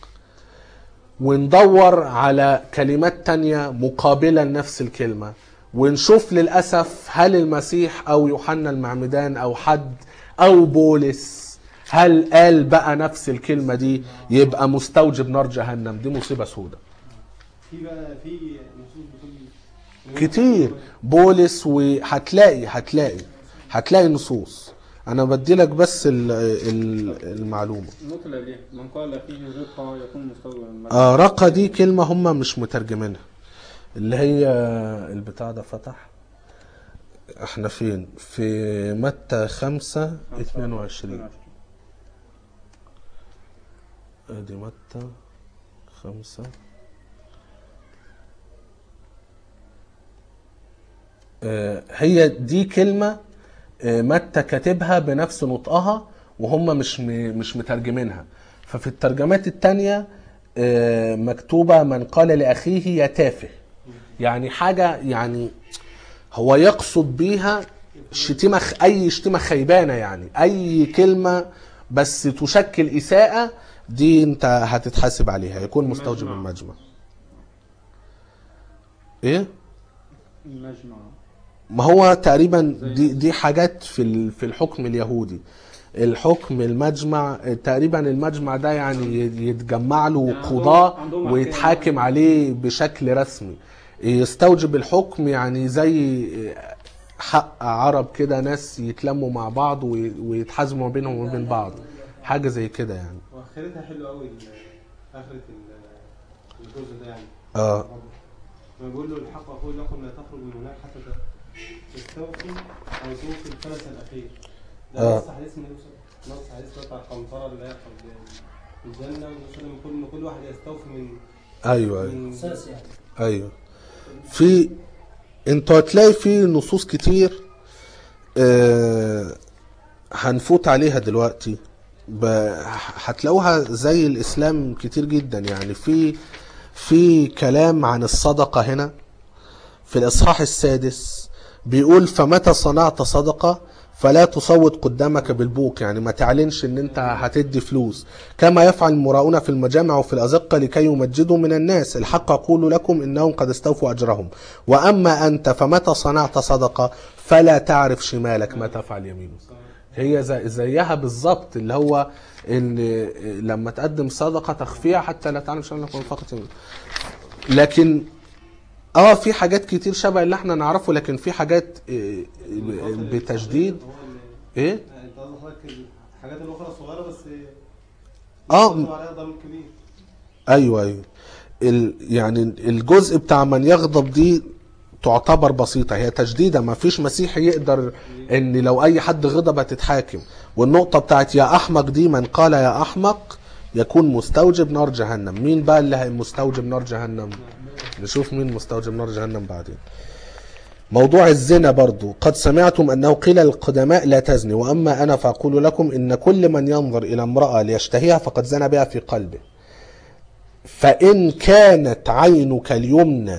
وندور على كلمات تانية مقابلة لنفس الكلمة ونشوف للأسف هل المسيح أو يوحنا المعمدان أو حد أو بولس هل قال بقى نفس الكلمة دي يبقى مستوجب نار جهنم دي مصيبة سودة في بقى في نصوص بتقول كتير بولس وهتلاقي هتلاقي هتلاقي نصوص انا بدي لك بس ال- ال- المعلومه النقطة اللي قبليها من قال فيه رقة يكون مستوجبا المجد آه رقة دي كلمة هم مش مترجمينها اللي هي البتاع ده فتح احنا فين في متى خمسة اتنين وعشرين ادي متى خمسة آه، هي دي كلمة آه، متى كاتبها بنفس نطقها وهم مش م- مش مترجمينها ففي الترجمات التانية آه، مكتوبة من قال لأخيه يا تافه يعني حاجة يعني هو يقصد بيها شتيمة خ- أي شتيمة خيبانة يعني أي كلمة بس تشكل إساءة دي أنت هتتحاسب عليها يكون مستوجب المجمع. المجمع إيه؟ المجمع ما هو تقريبا دي دي حاجات في ال- في الحكم اليهودي الحكم المجمع تقريبا المجمع ده يعني يتجمع له يعني عندهم- قضاة عندهم أحكام. ويتحاكم عليه بشكل رسمي يستوجب الحكم يعني زي حق عرب كده ناس يتلموا مع بعض وي- ويتحازموا ما بينهم وبين بعض حاجة زي كده يعني واخرتها حلوه قوي ال- اخره ال- الجزء ده يعني اه لما بيقول له الحق اقول لكم لا تخرج من هناك حتى تستوفي او توفي الثلث الاخير ده آه. نص حديث النبي صلى- نص حديث بتاع القنطره اللي هي قبل الجنه والنبي صلى الله عليه وسلم يقول ان كل واحد يستوفي من ايوه ايوه من اساس يعني ايوه في انتوا هتلاقي في نصوص كتير آه هنفوت عليها دلوقتي ب... هتلاقوها زي الاسلام كتير جدا يعني في في كلام عن الصدقه هنا في الاصحاح السادس بيقول فمتى صنعت صدقه فلا تصوت قدامك بالبوق يعني ما تعلنش ان انت هتدي فلوس كما يفعل المراؤون في المجامع وفي الازقه لكي يمجدوا من الناس الحق اقول لكم انهم قد استوفوا اجرهم واما انت فمتى صنعت صدقه فلا تعرف شمالك ما تفعل يمينك هي زي زيها بالظبط اللي هو ان لما تقدم صدقه تخفيها حتى لا تعلم شمالك من فقط يمينك لكن اه في حاجات كتير شبه اللي احنا نعرفه لكن في حاجات آه، بتشديد هو ال- ايه انت قصدك حضرتك الحاجات الاخرى الصغيره بس اه برضه عليها ضمير كبير ايوه ايوه ال يعني الجزء بتاع من يغضب دي تعتبر بسيطة هي تجديدة ما فيش مسيحي يقدر ان لو اي حد غضب هتتحاكم والنقطة بتاعت يا احمق دي من قال يا احمق يكون مستوجب نار جهنم مين بقى اللي هي مستوجب نار جهنم نشوف مين مستوجب نار جهنم بعدين موضوع الزنا برضو قد سمعتم أنه قيل للقدماء لا تزني وأما أنا فأقول لكم إن كل من ينظر إلى امرأة ليشتهيها فقد زنى بها في قلبه فإن كانت عينك اليمنى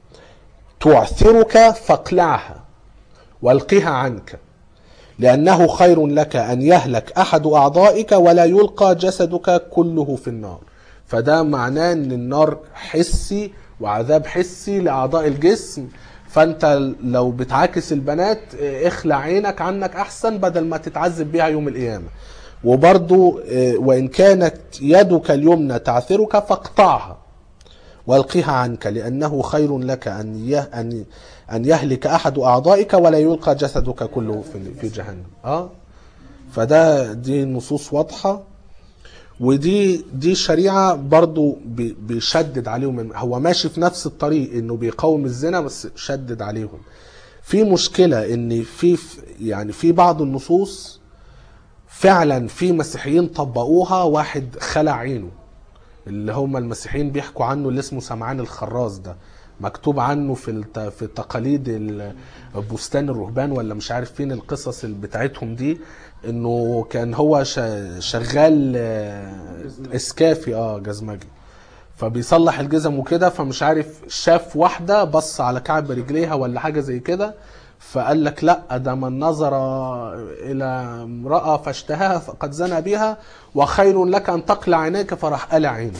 تعثرك فاقلعها والقها عنك لأنه خير لك أن يهلك أحد أعضائك ولا يلقى جسدك كله في النار فده معناه أن النار حسي وعذاب حسي لأعضاء الجسم فأنت لو بتعاكس البنات اه، اخلع عينك عنك أحسن بدل ما تتعذب بيها يوم القيامة وبرضو اه، وإن كانت يدك اليمنى تعثرك فاقطعها والقها عنك لأنه خير لك أن يه أن أن يهلك أحد أعضائك ولا يلقى جسدك كله في في جهنم أه فده دي نصوص واضحة ودي دي شريعة برضو بي- بيشدد عليهم هو ماشي في نفس الطريق انه بيقاوم الزنا بس شدد عليهم في مشكلة ان في في- يعني في بعض النصوص فعلا في مسيحيين طبقوها واحد خلع عينه اللي هم المسيحيين بيحكوا عنه اللي اسمه سمعان الخراز ده مكتوب عنه في الت... في تقاليد ال- بستان الرهبان ولا مش عارف فين القصص اللي بتاعتهم دي انه كان هو ش... شغال آه، اسكافي اه جزمجي فبيصلح الجزم وكده فمش عارف شاف واحده بص على كعب رجليها ولا حاجه زي كده فقال لك لا ده من نظر الى امراه فاشتهاها فقد زنى بها وخير لك ان تقلع عينيك فراح قلع عينه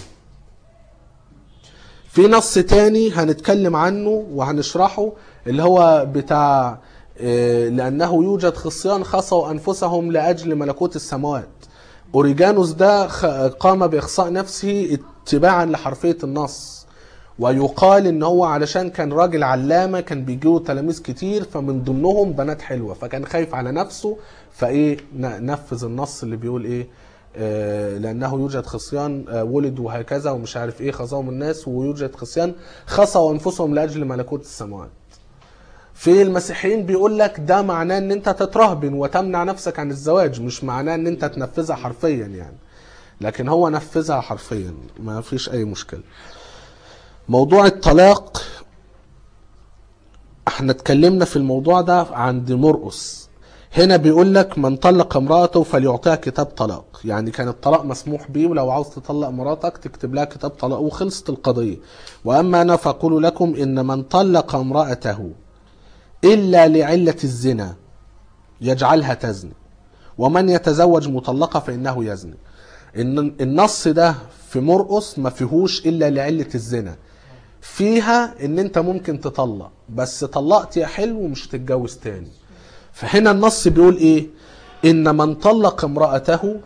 في نص تاني هنتكلم عنه وهنشرحه اللي هو بتاع آه، لأنه يوجد خصيان خصوا أنفسهم لأجل ملكوت السماوات أوريجانوس ده خ- قام بإخصاء نفسه اتباعا لحرفية النص ويقال ان هو علشان كان راجل علامة كان بيجيله تلاميذ كتير فمن ضمنهم بنات حلوة فكان خايف على نفسه فايه ن- نفذ النص اللي بيقول ايه آه، لانه يوجد خصيان آه، ولدوا هكذا ومش عارف ايه خصاهم الناس ويوجد خصيان خصوا انفسهم لاجل ملكوت السماوات في المسيحيين بيقول لك ده معناه ان انت تترهبن وتمنع نفسك عن الزواج مش معناه ان انت تنفذها حرفيا يعني لكن هو نفذها حرفيا ما فيش اي مشكله موضوع الطلاق احنا اتكلمنا في الموضوع ده عند مرقس هنا بيقول لك من طلق امرأته فليعطيها كتاب طلاق يعني كان الطلاق مسموح بيه ولو عاوز تطلق مراتك تكتب لها كتاب طلاق وخلصت القضية وأما أنا فأقول لكم إن من طلق امرأته إلا لعلة الزنا يجعلها تزني ومن يتزوج مطلقة فإنه يزني إن النص ده في مرقس ما فيهوش إلا لعلة الزنا فيها ان انت ممكن تطلق بس طلقت يا حلو ومش هتتجوز تاني فهنا النص بيقول ايه ان من طلق امرأته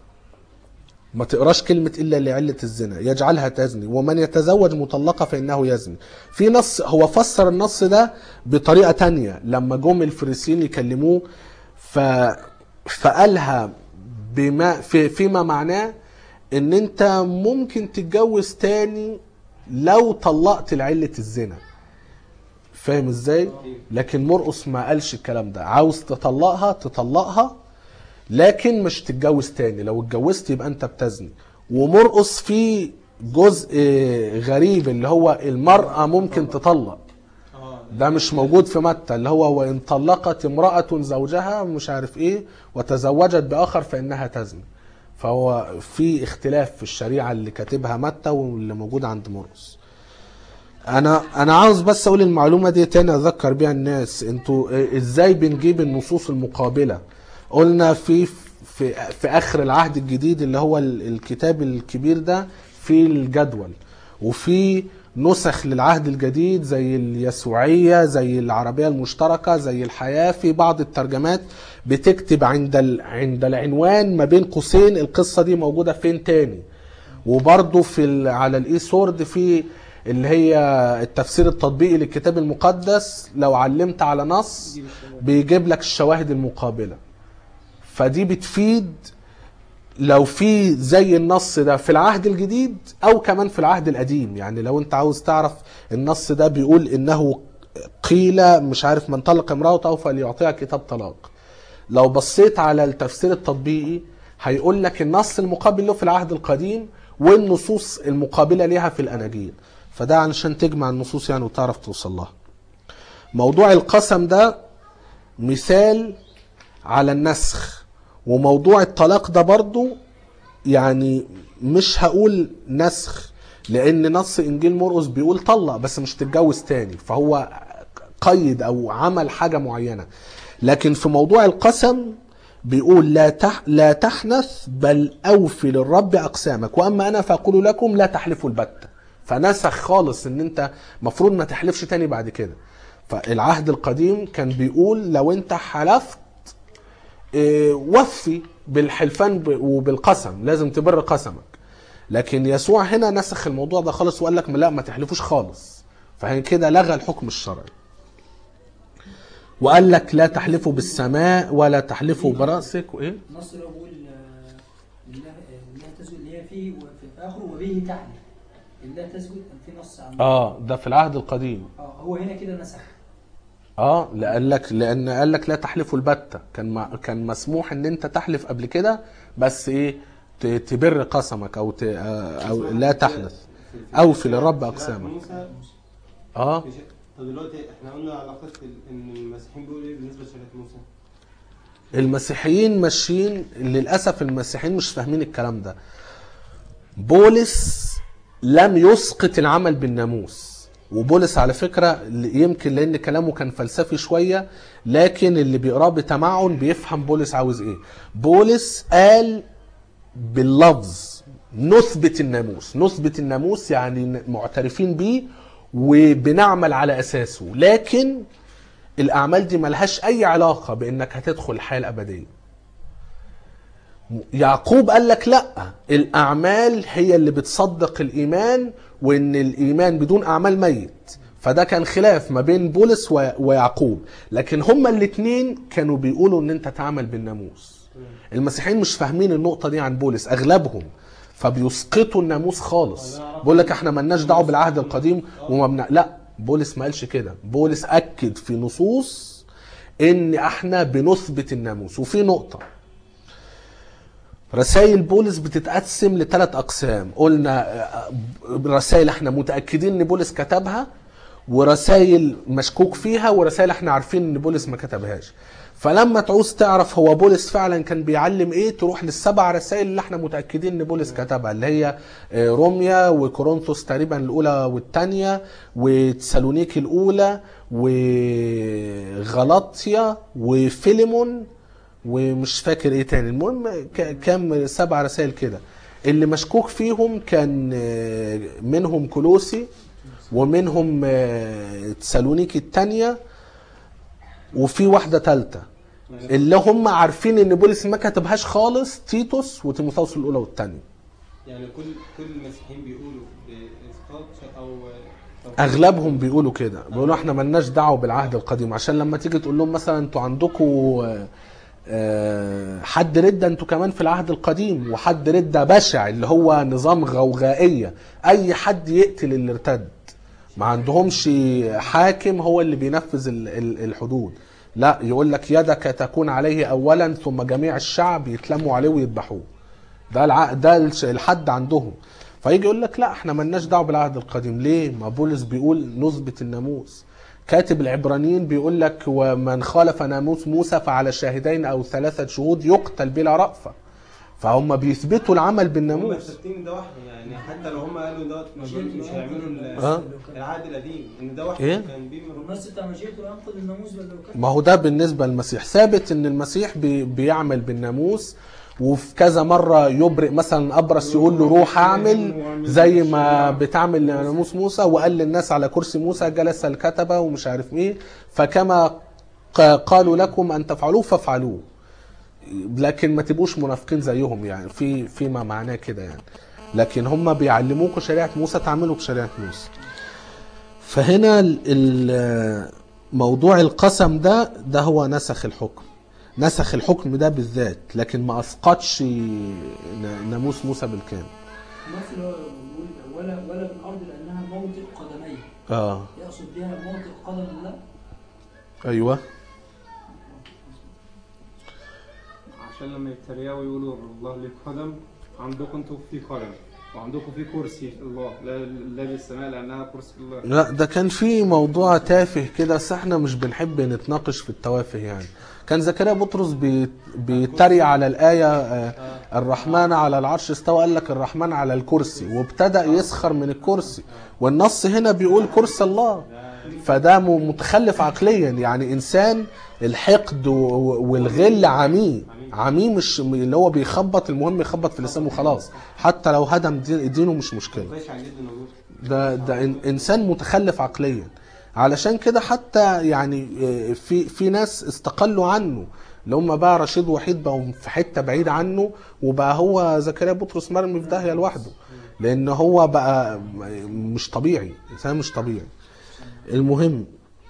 ما تقراش كلمة إلا لعلة الزنا يجعلها تزني ومن يتزوج مطلقة فإنه يزني في نص هو فسر النص ده بطريقة تانية لما جم الفريسيين يكلموه ف... فقالها بما في... فيما معناه ان انت ممكن تتجوز تاني لو طلقت لعلة الزنا فاهم ازاي لكن مرقس ما قالش الكلام ده عاوز تطلقها تطلقها لكن مش تتجوز تاني لو اتجوزت يبقى انت بتزني ومرقس فيه جزء غريب اللي هو المرأة ممكن تطلق اه ده مش موجود في متى اللي هو وإن طلقت امرأة زوجها مش عارف إيه وتزوجت بآخر فإنها تزني فهو في اختلاف في الشريعة اللي كاتبها متى واللي موجود عند مرقس انا انا عاوز بس اقول المعلومه دي تاني اذكر بيها الناس انتوا إيه- ازاي بنجيب النصوص المقابله قلنا في في في اخر العهد الجديد اللي هو ال- الكتاب الكبير ده في الجدول وفي نسخ للعهد الجديد زي اليسوعية زي العربية المشتركة زي الحياة في بعض الترجمات بتكتب عند ال... عند العنوان ما بين قوسين القصة دي موجودة فين تاني وبرضه في ال... على الاي سورد في اللي هي التفسير التطبيقي للكتاب المقدس لو علمت على نص بيجيب لك الشواهد المقابلة فدي بتفيد لو في زي النص ده في العهد الجديد او كمان في العهد القديم يعني لو انت عاوز تعرف النص ده بيقول انه قيل مش عارف من طلق امرأته فليعطيها كتاب طلاق لو بصيت على التفسير التطبيقي هيقول لك النص المقابل له في العهد القديم والنصوص المقابلة ليها في الأناجيل فده علشان تجمع النصوص يعني وتعرف توصل لها موضوع القسم ده مثال على النسخ وموضوع الطلاق ده برضو يعني مش هقول نسخ لان نص انجيل مرقس بيقول طلق بس مش تتجوز تاني فهو قيد او عمل حاجه معينه لكن في موضوع القسم بيقول لا تح لا تحنث بل اوفي للرب اقسامك واما انا فاقول لكم لا تحلفوا البتة فنسخ خالص ان انت مفروض ما تحلفش تاني بعد كده فالعهد القديم كان بيقول لو انت حلفت إيه، وفي بالحلفان ب- وبالقسم لازم تبر قسمك لكن يسوع هنا نسخ الموضوع ده خالص وقال لك لا ما تحلفوش خالص فهي كده لغى الحكم الشرعي وقال لك لا تحلفوا بالسماء ولا تحلفوا براسك وايه النص اللي هو بيقول آه، لله آه، لله تسجد اللي هي فيه وفي اخره وبه تحلف لله تسجد كان في نص عن اه ده في العهد القديم اه هو هنا كده نسخ اه لا قال لك لان قال لك لا تحلفوا البتة كان ما كان مسموح ان انت تحلف قبل كده بس ايه ت- تبر قسمك او ت... آه، او لا تحلف أوفي للرب شريعة أقسامك. موسى اه في شيء- طب دلوقتي احنا قلنا علاقة ال- ان المسيحيين بيقولوا ايه بالنسبة لشريعة موسى؟ المسيحيين ماشيين للاسف المسيحيين مش فاهمين الكلام ده بولس لم يسقط العمل بالناموس وبولس على فكرة يمكن لأن كلامه كان فلسفي شوية لكن اللي بيقراه بتمعن بيفهم بولس عاوز إيه بولس قال باللفظ نثبت الناموس نثبت الناموس يعني معترفين بيه وبنعمل على أساسه لكن الأعمال دي ملهاش أي علاقة بإنك هتدخل الحياة الأبدية يعقوب قال لك لا الاعمال هي اللي بتصدق الايمان وان الايمان بدون اعمال ميت فده كان خلاف ما بين بولس و- ويعقوب لكن هما الاثنين كانوا بيقولوا ان انت تعمل بالناموس المسيحيين مش فاهمين النقطه دي عن بولس اغلبهم فبيسقطوا الناموس خالص بيقول لك احنا ملناش دعوه بالعهد القديم وما بنا... لا بولس ما قالش كده بولس اكد في نصوص ان احنا بنثبت الناموس وفي نقطه رسائل بولس بتتقسم لثلاث اقسام قلنا آه، رسائل احنا متاكدين ان بولس كتبها ورسائل مشكوك فيها ورسائل احنا عارفين ان بولس ما كتبهاش فلما تعوز تعرف هو بولس فعلا كان بيعلم ايه تروح للسبع رسائل اللي احنا متاكدين ان بولس كتبها اللي هي آه، روميا وكورنثوس تقريبا الاولى والثانيه وتسالونيكي الاولى وغلطيا وفيليمون ومش فاكر ايه تاني المهم ك- كام سبع رسائل كده اللي مشكوك فيهم كان آه، منهم كولوسي ومنهم آه، تسالونيكي التانية وفي واحدة تالتة اللي هم عارفين ان بولس ما كتبهاش خالص تيتوس وتيموثاوس الاولى والثانيه يعني كل كل المسيحيين بيقولوا باسقاط ش- او أو- اغلبهم بيقولوا كده بيقولوا احنا ملناش دعوه بالعهد القديم عشان لما تيجي تقول لهم مثلا انتوا عندكم حد ردة انتوا كمان في العهد القديم وحد ردة بشع اللي هو نظام غوغائية اي حد يقتل اللي ارتد ما عندهمش حاكم هو اللي بينفذ ال- ال- الحدود لا يقول لك يدك تكون عليه اولا ثم جميع الشعب يتلموا عليه ويذبحوه ده الع... ده الش- الحد عندهم فيجي يقول لك لا احنا ملناش دعوه بالعهد القديم ليه ما بولس بيقول نثبت الناموس كاتب العبرانيين بيقول لك ومن خالف ناموس موسى فعلى شاهدين او ثلاثه شهود يقتل بلا رأفه فهم بيثبتوا العمل هم بالناموس ثابتين ده وحي يعني حتى لو هم قالوا دوت ما بيقولوا- مش هيعملوا ال- اه. العهد القديم ان ده وحي ايه؟ كان بيه من والنص بتاع مشيئته ينقض الناموس ولا لو كان ما هو ده بالنسبة للمسيح ثابت ان المسيح بي بيعمل بالناموس وفي كذا مرة يبرئ مثلا أبرص يقول له روح أعمل زي ما بتعمل ناموس موسى وقال للناس على كرسي موسى جلس الكتبة ومش عارف ايه فكما ق- قالوا لكم أن تفعلوه فافعلوه لكن ما تبقوش منافقين زيهم يعني في فيما معناه كده يعني لكن هم بيعلموكم شريعة موسى تعملوا بشريعة موسى فهنا ال- ال- موضوع القسم ده ده هو نسخ الحكم نسخ الحكم ده بالذات لكن ما اسقطش ن- ناموس موسى بالكامل النص اللي هو بيقول ولا ولا بالارض لانها موطئ قدميه اه يقصد بها موطئ قدم الله ايوه عشان لما يتريقوا يقولوا الله ليه قدم عندكم انتوا في قدم وعندكم في كرسي الله لا لا بالسماء لانها كرسي الله لا ده كان في موضوع تافه كده بس احنا مش بنحب نتناقش في التوافه يعني كان زكريا بطرس بي- بيتريق على الآية آه، الرحمن على العرش استوى قال لك الرحمن على الكرسي وابتدأ يسخر من الكرسي والنص هنا بيقول كرسي الله فده م- متخلف عقليا يعني إنسان الحقد و- والغل عميه عميه مش اللي هو بيخبط المهم يخبط في اللسان وخلاص حتى لو هدم دين- دينه مش مشكلة بشع جدا موجود ده ده إن- انسان متخلف عقليا علشان كده حتى يعني آه، في في ناس استقلوا عنه اللي هم بقى رشيد وحيد بقوا في حته بعيد عنه وبقى هو زكريا بطرس مرمي في داهيه لوحده لان هو بقى مش طبيعي انسان مش طبيعي المهم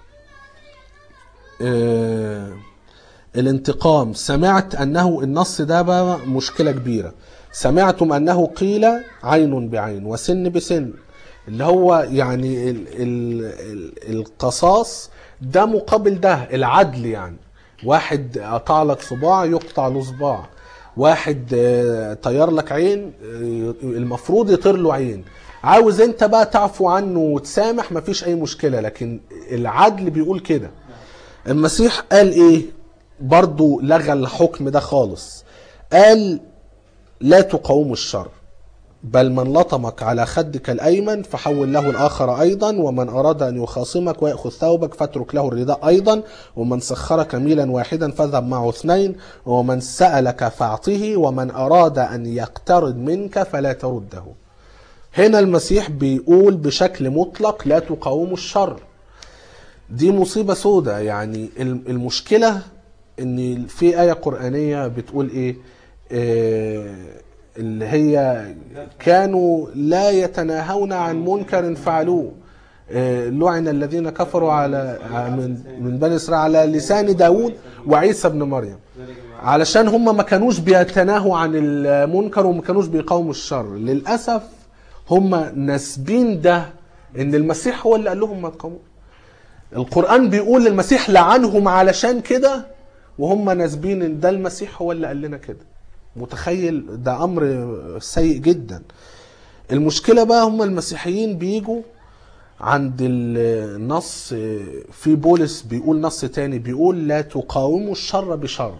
آه، الانتقام سمعت انه النص ده بقى مشكله كبيره سمعتم انه قيل عين بعين وسن بسن اللي هو يعني ال ال ال القصاص ده مقابل ده العدل يعني واحد قطع لك صباع يقطع له صباع واحد آه، طير لك عين آه، المفروض يطير له عين عاوز انت بقى تعفو عنه وتسامح مفيش اي مشكلة لكن العدل بيقول كده المسيح قال ايه برضو لغى الحكم ده خالص قال لا تقاوموا الشر بل من لطمك على خدك الأيمن فحول له الآخر أيضا ومن أراد أن يخاصمك ويأخذ ثوبك فاترك له الرداء أيضا ومن سخرك ميلا واحدا فاذهب معه اثنين ومن سألك فاعطه ومن أراد أن يقترض منك فلا ترده هنا المسيح بيقول بشكل مطلق لا تقاوموا الشر دي مصيبة سودة يعني الم- المشكلة ان في آية قرآنية بتقول ايه آه، اللي هي كانوا لا يتناهون عن منكر فعلوه آه، لعن الذين كفروا على من من بني اسرائيل على لسان داود وعيسى ابن مريم ذلك ما علشان هم ما كانوش بيتناهوا عن المنكر وما كانوش بيقاوموا الشر للاسف هم ناسبين ده ان المسيح هو اللي قال لهم ما تقاوموا القران بيقول المسيح لعنهم علشان كده وهم ناسبين ان ده المسيح هو اللي قال لنا كده متخيل ده امر سيء جدا المشكله بقى هم المسيحيين بيجوا عند النص في بولس بيقول نص تاني بيقول لا تقاوموا الشر بشر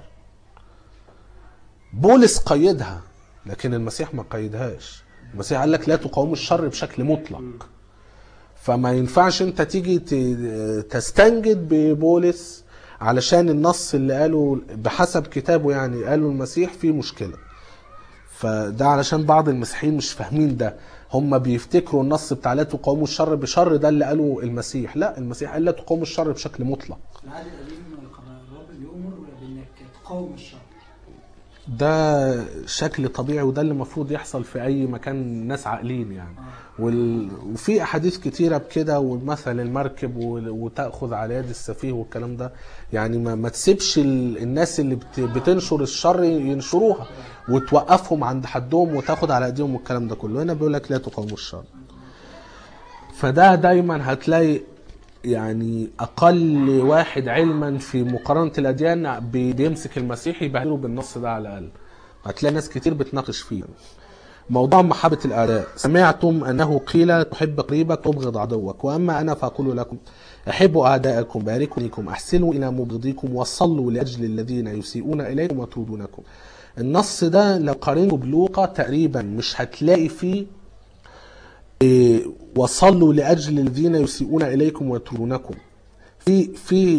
بولس قيدها لكن المسيح ما قيدهاش المسيح قال لك لا تقاوموا الشر بشكل مطلق فما ينفعش انت تيجي ت- تستنجد ببولس علشان النص اللي قاله بحسب كتابه يعني قاله المسيح فيه مشكلة فده علشان بعض المسيحيين مش فاهمين ده هم بيفتكروا النص بتاع لا تقاوموا الشر بشر ده اللي قاله المسيح لا المسيح قال لا تقاوموا الشر بشكل مطلق في العهد القديم الرب بيؤمر بانك تقاوم الشر ده شكل طبيعي وده اللي المفروض يحصل في اي مكان ناس عاقلين يعني وال... وفي احاديث كتيره بكده ومثل المركب و... وتاخذ على يد السفيه والكلام ده يعني ما, ما تسيبش ال... الناس اللي بت... بتنشر الشر ينشروها وتوقفهم عند حدهم وتاخد على ايديهم والكلام ده كله هنا بيقول لك لا تقاوموا الشر فده دايما هتلاقي يعني اقل واحد علما في مقارنه الاديان بي- بيمسك المسيح يبهدله بالنص ده على الاقل هتلاقي ناس كتير بتناقش فيه موضوع محبة الأعداء سمعتم أنه قيل تحب قريبك تبغض عدوك وأما أنا فأقول لكم أحبوا أعداءكم باركوا لكم أحسنوا إلى مبغضيكم وصلوا لأجل الذين يسيئون إليكم ويطردونكم النص ده لو قارنته بلوقا تقريبا مش هتلاقي فيه إيه، وصلوا لاجل الذين يسيئون اليكم ويطردونكم في في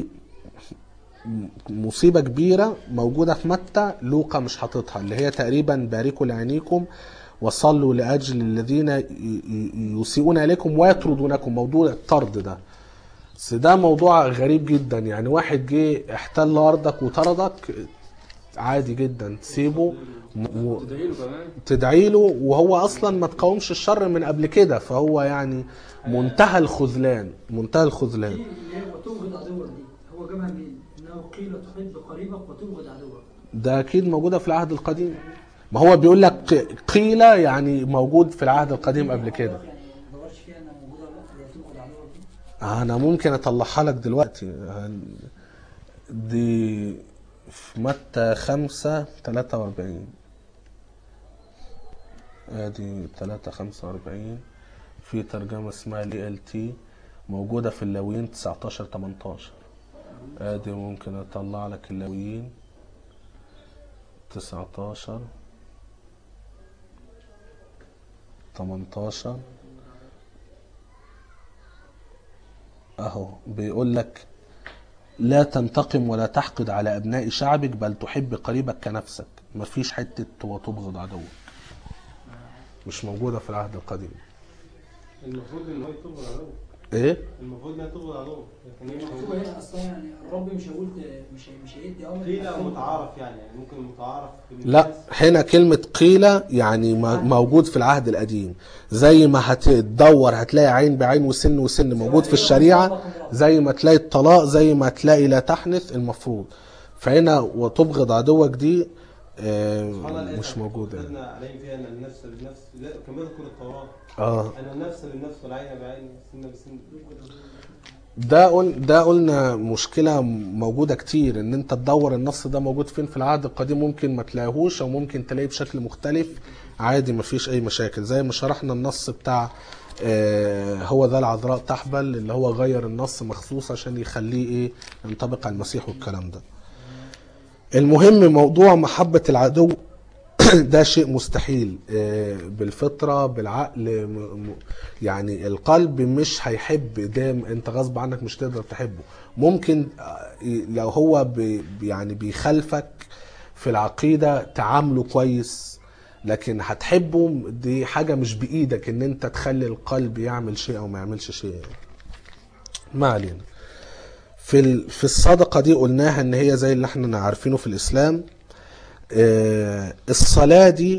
مصيبه كبيره موجوده في متى لوقا مش حاططها اللي هي تقريبا باركوا لعينيكم وصلوا لاجل الذين ي- ي- يسيئون اليكم ويطردونكم موضوع الطرد ده بس ده موضوع غريب جدا يعني واحد جه احتل ارضك وطردك عادي جدا تسيبه و... تدعي له كمان تدعي له وهو اصلا ما تقاومش الشر من قبل كده فهو يعني منتهى الخذلان منتهى دي الخذلان اللي هي وتبغض عدوك دي هو جابها منين؟ انه قيل تحب قريبك وتبغض عدوك ده اكيد موجوده في العهد القديم ما هو بيقول لك قيل يعني موجود في العهد القديم قبل كده يعني ما دورش فيها انها موجوده ولا لا هي تبغض عدوك دي انا ممكن اطلعها لك دلوقتي هن- دي في متى خمسة تلاتة واربعين ادي تلاتة خمسة واربعين في ترجمة اسمها لي ال تي موجودة في اللاويين 19 18 ادي ممكن اطلع لك اللاويين 19 18 اهو بيقول لك لا تنتقم ولا تحقد على ابناء شعبك بل تحب قريبك كنفسك مفيش حته وتبغض عدوك مش موجوده في العهد القديم المفروض ان هو يتوب عدوه ايه المفروض انها تبغض عدوه لكن هي مش مكتوبه موجودة. هنا اصلا يعني الرب مش هيقول مش هي- مش هيدي امر قيل متعارف يعني يعني ممكن متعارف بين لا الناس. هنا كلمة قيلة يعني م- موجود في العهد القديم زي ما هتدور هتلاقي عين بعين وسن وسن موجود في الشريعة زي ما تلاقي الطلاق زي ما تلاقي لا تحنث المفروض فهنا وتبغض عدوك دي آه، سبحان الله مش موجوده يعني. خدنا عليهم فيها ان النفس بالنفس لا كما يذكر التوراه اه ان النفس بالنفس والعين بعين السن بالسن ده قل ده قلنا مشكله موجوده كتير ان انت تدور النص ده موجود فين في العهد القديم ممكن ما تلاقيهوش او ممكن تلاقيه بشكل مختلف عادي ما فيش اي مشاكل زي ما شرحنا النص بتاع آه، هو ذا العذراء تحبل اللي هو غير النص مخصوص عشان يخليه ايه ينطبق على المسيح والكلام ده المهم موضوع محبة العدو ده شيء مستحيل آه، بالفطرة بالعقل م- م- يعني القلب مش هيحب دام انت غصب عنك مش تقدر تحبه ممكن آه، لو هو بي يعني بيخالفك في العقيدة تعامله كويس لكن هتحبه دي حاجة مش بإيدك ان انت تخلي القلب يعمل شيء او ما يعملش شيء ما علينا في ال- في الصدقة دي قلناها ان هي زي اللي احنا عارفينه في الاسلام آه، الصلاة دي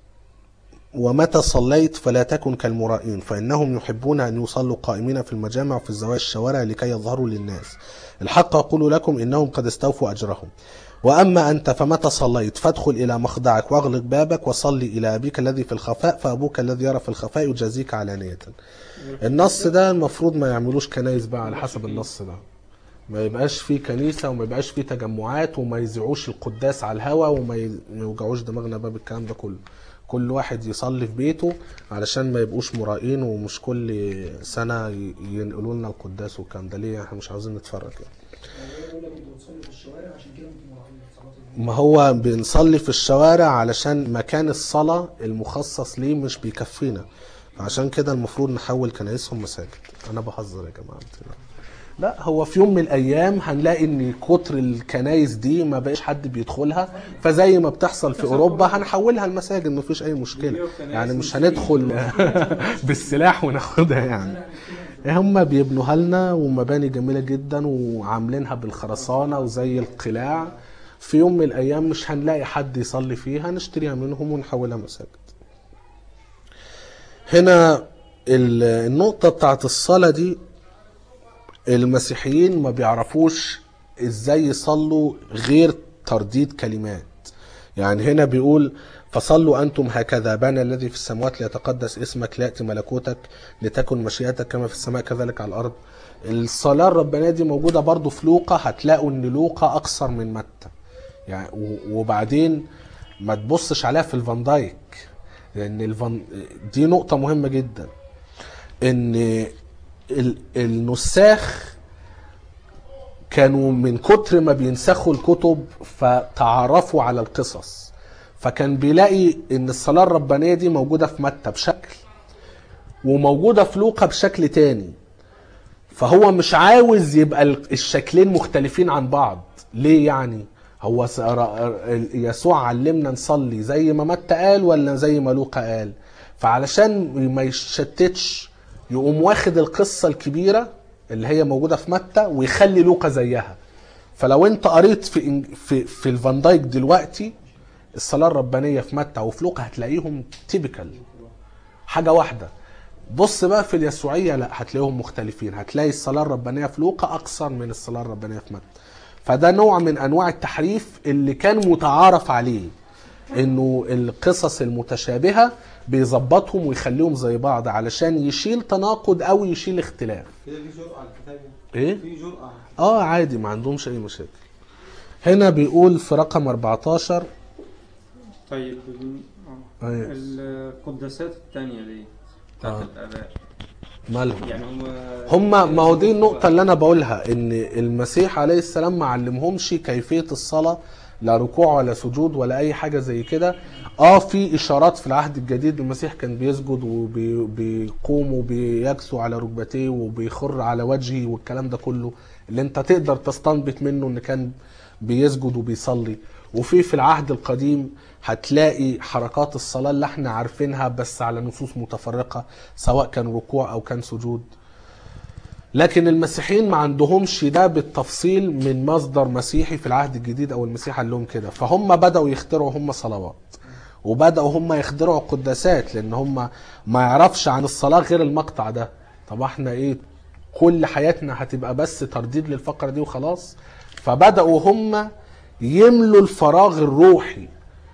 ومتى صليت فلا تكن كالمرائين فإنهم يحبون أن يصلوا قائمين في المجامع وفي الزوايا الشوارع لكي يظهروا للناس الحق أقول لكم إنهم قد استوفوا أجرهم وأما أنت فمتى صليت فادخل إلى مخدعك واغلق بابك وصلي إلى أبيك الذي في الخفاء فأبوك الذي يرى في الخفاء يجازيك علانية النص ده المفروض ما يعملوش كنايس بقى على حسب النص ده ما يبقاش فيه كنيسة وما يبقاش فيه تجمعات وما يذيعوش القداس على الهوا وما ي- يوجعوش دماغنا باب الكلام ده كله كل واحد يصلي في بيته علشان ما يبقوش مرائين ومش كل سنة ي- ينقلوا لنا القداس والكلام ده ليه احنا مش عاوزين نتفرج يعني يقول لك انتوا بتصلوا في الشوارع عشان كده انتوا مراعين صلاه الجمعة. ما هو بنصلي في الشوارع علشان مكان الصلاة المخصص ليه مش بيكفينا عشان كده المفروض نحول كنايسهم مساجد انا بهزر يا جماعة لا هو في يوم من الايام هنلاقي ان كتر الكنايس دي ما بقاش حد بيدخلها فزي ما بتحصل في اوروبا هنحولها المساجد مفيش اي مشكله يعني مش هندخل بالسلاح وناخدها يعني هم بيبنوها لنا ومباني جميله جدا وعاملينها بالخرسانه وزي القلاع في يوم من الايام مش هنلاقي حد يصلي فيها نشتريها منهم ونحولها مساجد هنا ال- النقطه بتاعت الصلاه دي المسيحيين ما بيعرفوش ازاي يصلوا غير ترديد كلمات يعني هنا بيقول فصلوا انتم هكذا ابانا الذي في السماوات ليتقدس اسمك لياتي ملكوتك لتكن مشيئتك كما في السماء كذلك على الارض الصلاه الربانيه دي موجوده برضو في لوقا هتلاقوا ان لوقا اكثر من متى يعني و- وبعدين ما تبصش عليها في الفان دايك لان الفان دي نقطه مهمه جدا ان ال- النساخ كانوا من كتر ما بينسخوا الكتب فتعرفوا على القصص فكان بيلاقي ان الصلاة الربانية دي موجودة في متى بشكل وموجودة في لوقا بشكل تاني فهو مش عاوز يبقى ال- الشكلين مختلفين عن بعض ليه يعني هو س- ر- يسوع علمنا نصلي زي ما متى قال ولا زي ما لوقا قال فعلشان ما يشتتش يقوم واخد القصة الكبيرة اللي هي موجودة في متى ويخلي لوقا زيها فلو انت قريت في إنج- في في الفان دايك دلوقتي الصلاة الربانية في متى وفي لوقا هتلاقيهم تيبيكال حاجة واحدة بص بقى في اليسوعية لا هتلاقيهم مختلفين هتلاقي الصلاة الربانية في لوقا أكثر من الصلاة الربانية في متى فده نوع من أنواع التحريف اللي كان متعارف عليه إنه القصص المتشابهة بيظبطهم ويخليهم زي بعض علشان يشيل تناقض أو يشيل اختلاف كده في جرأة على الكتاب إيه؟ في جرأة اه عادي ما عندهمش اي مشاكل هنا بيقول في رقم 14 طيب آه. أيوة. القداسات الثانية دي بتاعت آه. الآباء مالهم يعني هم هم ما هو دي النقطة اللي أنا بقولها إن المسيح عليه السلام ما علمهمش كيفية الصلاة لا ركوع ولا سجود ولا أي حاجة زي كده اه في إشارات في العهد الجديد المسيح كان بيسجد وبيقوم وبيجثو على ركبتيه وبيخر على وجهه والكلام ده كله اللي أنت تقدر تستنبط منه إن كان بيسجد وبيصلي وفي في العهد القديم هتلاقي حركات الصلاة اللي احنا عارفينها بس على نصوص متفرقة سواء كان ركوع أو كان سجود لكن المسيحيين ما عندهمش ده بالتفصيل من مصدر مسيحي في العهد الجديد او المسيح قال لهم كده فهم بداوا يخترعوا هم صلوات وبداوا هم يخترعوا قداسات لان هم ما يعرفش عن الصلاه غير المقطع ده طب احنا ايه كل حياتنا هتبقى بس ترديد للفقره دي وخلاص فبداوا هم يملوا الفراغ الروحي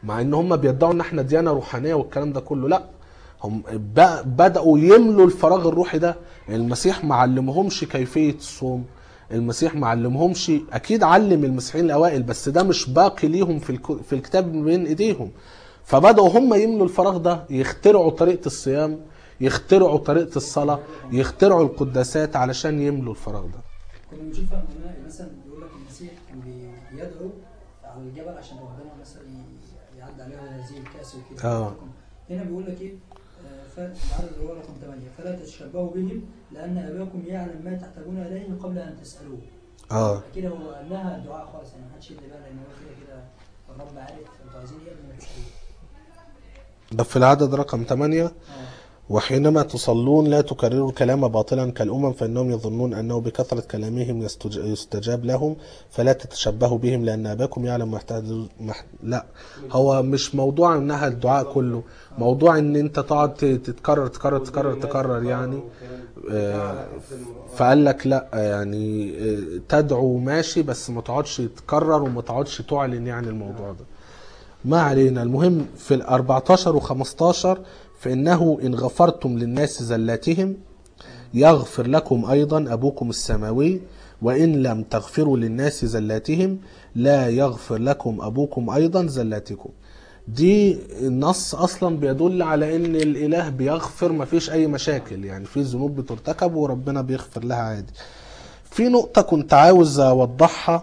مع ان هم بيدعوا ان احنا ديانه روحانيه والكلام ده كله لا هم ب- بداوا يملوا الفراغ الروحي ده المسيح ما علمهمش كيفيه الصوم المسيح ما علمهمش اكيد علم المسيحيين الاوائل بس ده مش باقي ليهم في الك- في الكتاب بين ايديهم فبداوا هم يملوا الفراغ ده يخترعوا طريقه الصيام يخترعوا طريقه الصلاه يخترعوا القداسات علشان يملوا الفراغ ده كنا بنشوف هنا مثلا بيقول لك المسيح كان بي- بيدعو على الجبل عشان ربنا مثلا ي- يعدي عليه هذه الكاس وكده آه. هنا بيقول لك ايه آه، ف- العدد اللي هو رقم 8 فلا تتشبهوا بهم لان اباكم يعلم ما تحتاجون اليه قبل ان تسالوه اه كده هو قالها دعاء خالص يعني ما حدش يدري بقى لان هو كده كده الرب عارف انتوا عايزين ايه قبل ما تسالوه ده في العدد رقم 8 اه وحينما تصلون لا تكرروا الكلام باطلا كالأمم فإنهم يظنون أنه بكثرة كلامهم يستج- يستجاب لهم فلا تتشبهوا بهم لأن أباكم يعلم ما يحتاج مح... لا هو مش موضوع إنها الدعاء كله موضوع إن أنت تقعد ت- تتكرر تكرر تكرر تكرر يعني آه، فقال لك لا يعني آه، تدعو ماشي بس ما تقعدش تكرر وما تقعدش تعلن يعني الموضوع ده ما علينا المهم في ال 14 و 15 فإنه إن غفرتم للناس زلاتهم يغفر لكم أيضا أبوكم السماوي وإن لم تغفروا للناس زلاتهم لا يغفر لكم أبوكم أيضا زلاتكم دي النص أصلا بيدل على إن الإله بيغفر ما فيش أي مشاكل يعني في ذنوب بترتكب وربنا بيغفر لها عادي في نقطة كنت عاوز أوضحها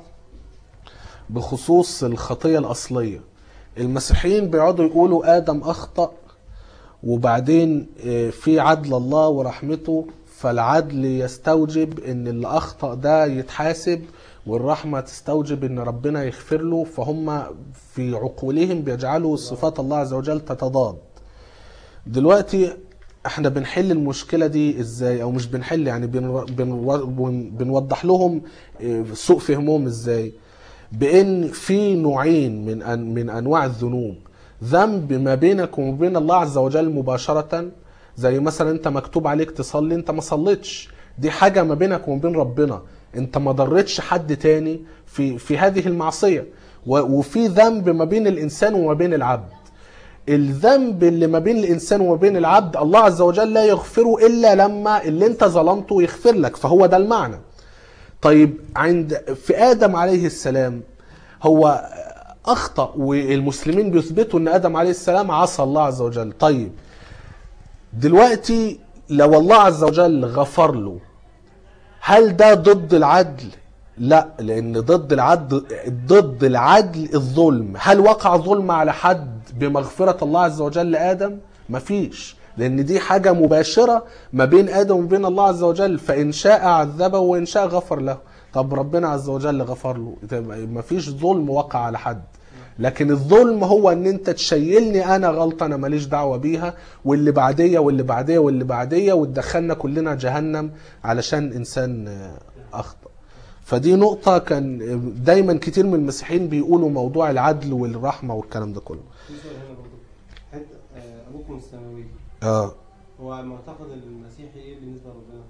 بخصوص الخطية الأصلية المسيحيين بيقعدوا يقولوا آدم أخطأ وبعدين آه، في عدل الله ورحمته فالعدل يستوجب ان اللي اخطا ده يتحاسب والرحمه تستوجب ان ربنا يغفر له فهم في عقولهم بيجعلوا صفات الله عز وجل تتضاد دلوقتي احنا بنحل المشكله دي ازاي او مش بنحل يعني بنو- بنو- بن- بنوضح لهم آه، سوء فهمهم ازاي بان في نوعين من أن من انواع الذنوب ذنب ما بينك وما بين الله عز وجل مباشره زي مثلا انت مكتوب عليك تصلي انت ما صليتش دي حاجه ما بينك وما بين ربنا انت ما ضرتش حد تاني في في هذه المعصيه و- وفي ذنب ما بين الانسان وما بين العبد الذنب اللي ما بين الانسان وما بين العبد الله عز وجل لا يغفره الا لما اللي انت ظلمته يغفر لك فهو ده المعنى طيب عند في ادم عليه السلام هو اخطا والمسلمين بيثبتوا ان ادم عليه السلام عصى الله عز وجل طيب دلوقتي لو الله عز وجل غفر له هل ده ضد العدل لا لان ضد العدل ضد العدل الظلم هل وقع ظلم على حد بمغفرة الله عز وجل لآدم مفيش لان دي حاجة مباشرة ما بين آدم وبين الله عز وجل فإن شاء عذبه وإن شاء غفر له طب ربنا عز وجل غفر له تبقى مفيش ظلم وقع على حد لكن الظلم هو ان انت تشيلني انا غلطه انا ماليش دعوه بيها واللي بعديه واللي بعديه واللي بعديه وتدخلنا كلنا جهنم علشان انسان آه، اخطا فدي نقطة كان دايما كتير من المسيحيين بيقولوا موضوع العدل والرحمة والكلام ده كله. في سؤال هنا برضه حته آه، ابوكم السماوي اه هو معتقد المسيحي ايه بالنسبه لربنا؟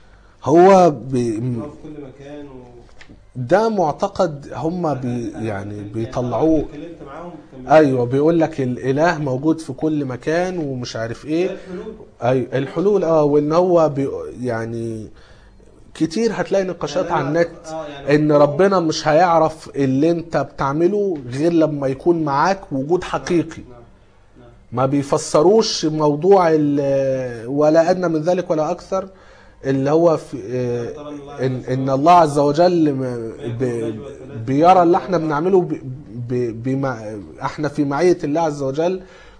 هو بي هو في كل مكان و ده معتقد هم بي يعني بيطلعوه يعني اتكلمت معاهم كان ايوه بيقول لك الاله موجود في كل مكان ومش عارف ايه الحلول اي الحلول اه وان هو بي يعني كتير هتلاقي نقاشات على النت آه، يعني ان ربنا مش هيعرف اللي انت بتعمله غير لما يكون معاك وجود حقيقي نعم نعم ما بيفسروش موضوع ال- ولا ادنى من ذلك ولا اكثر اللي هو في آه، ان ان الله عز وجل م- ب- بيرى اللي احنا بنعمله ب- ب- بما احنا في معيه الله عز وجل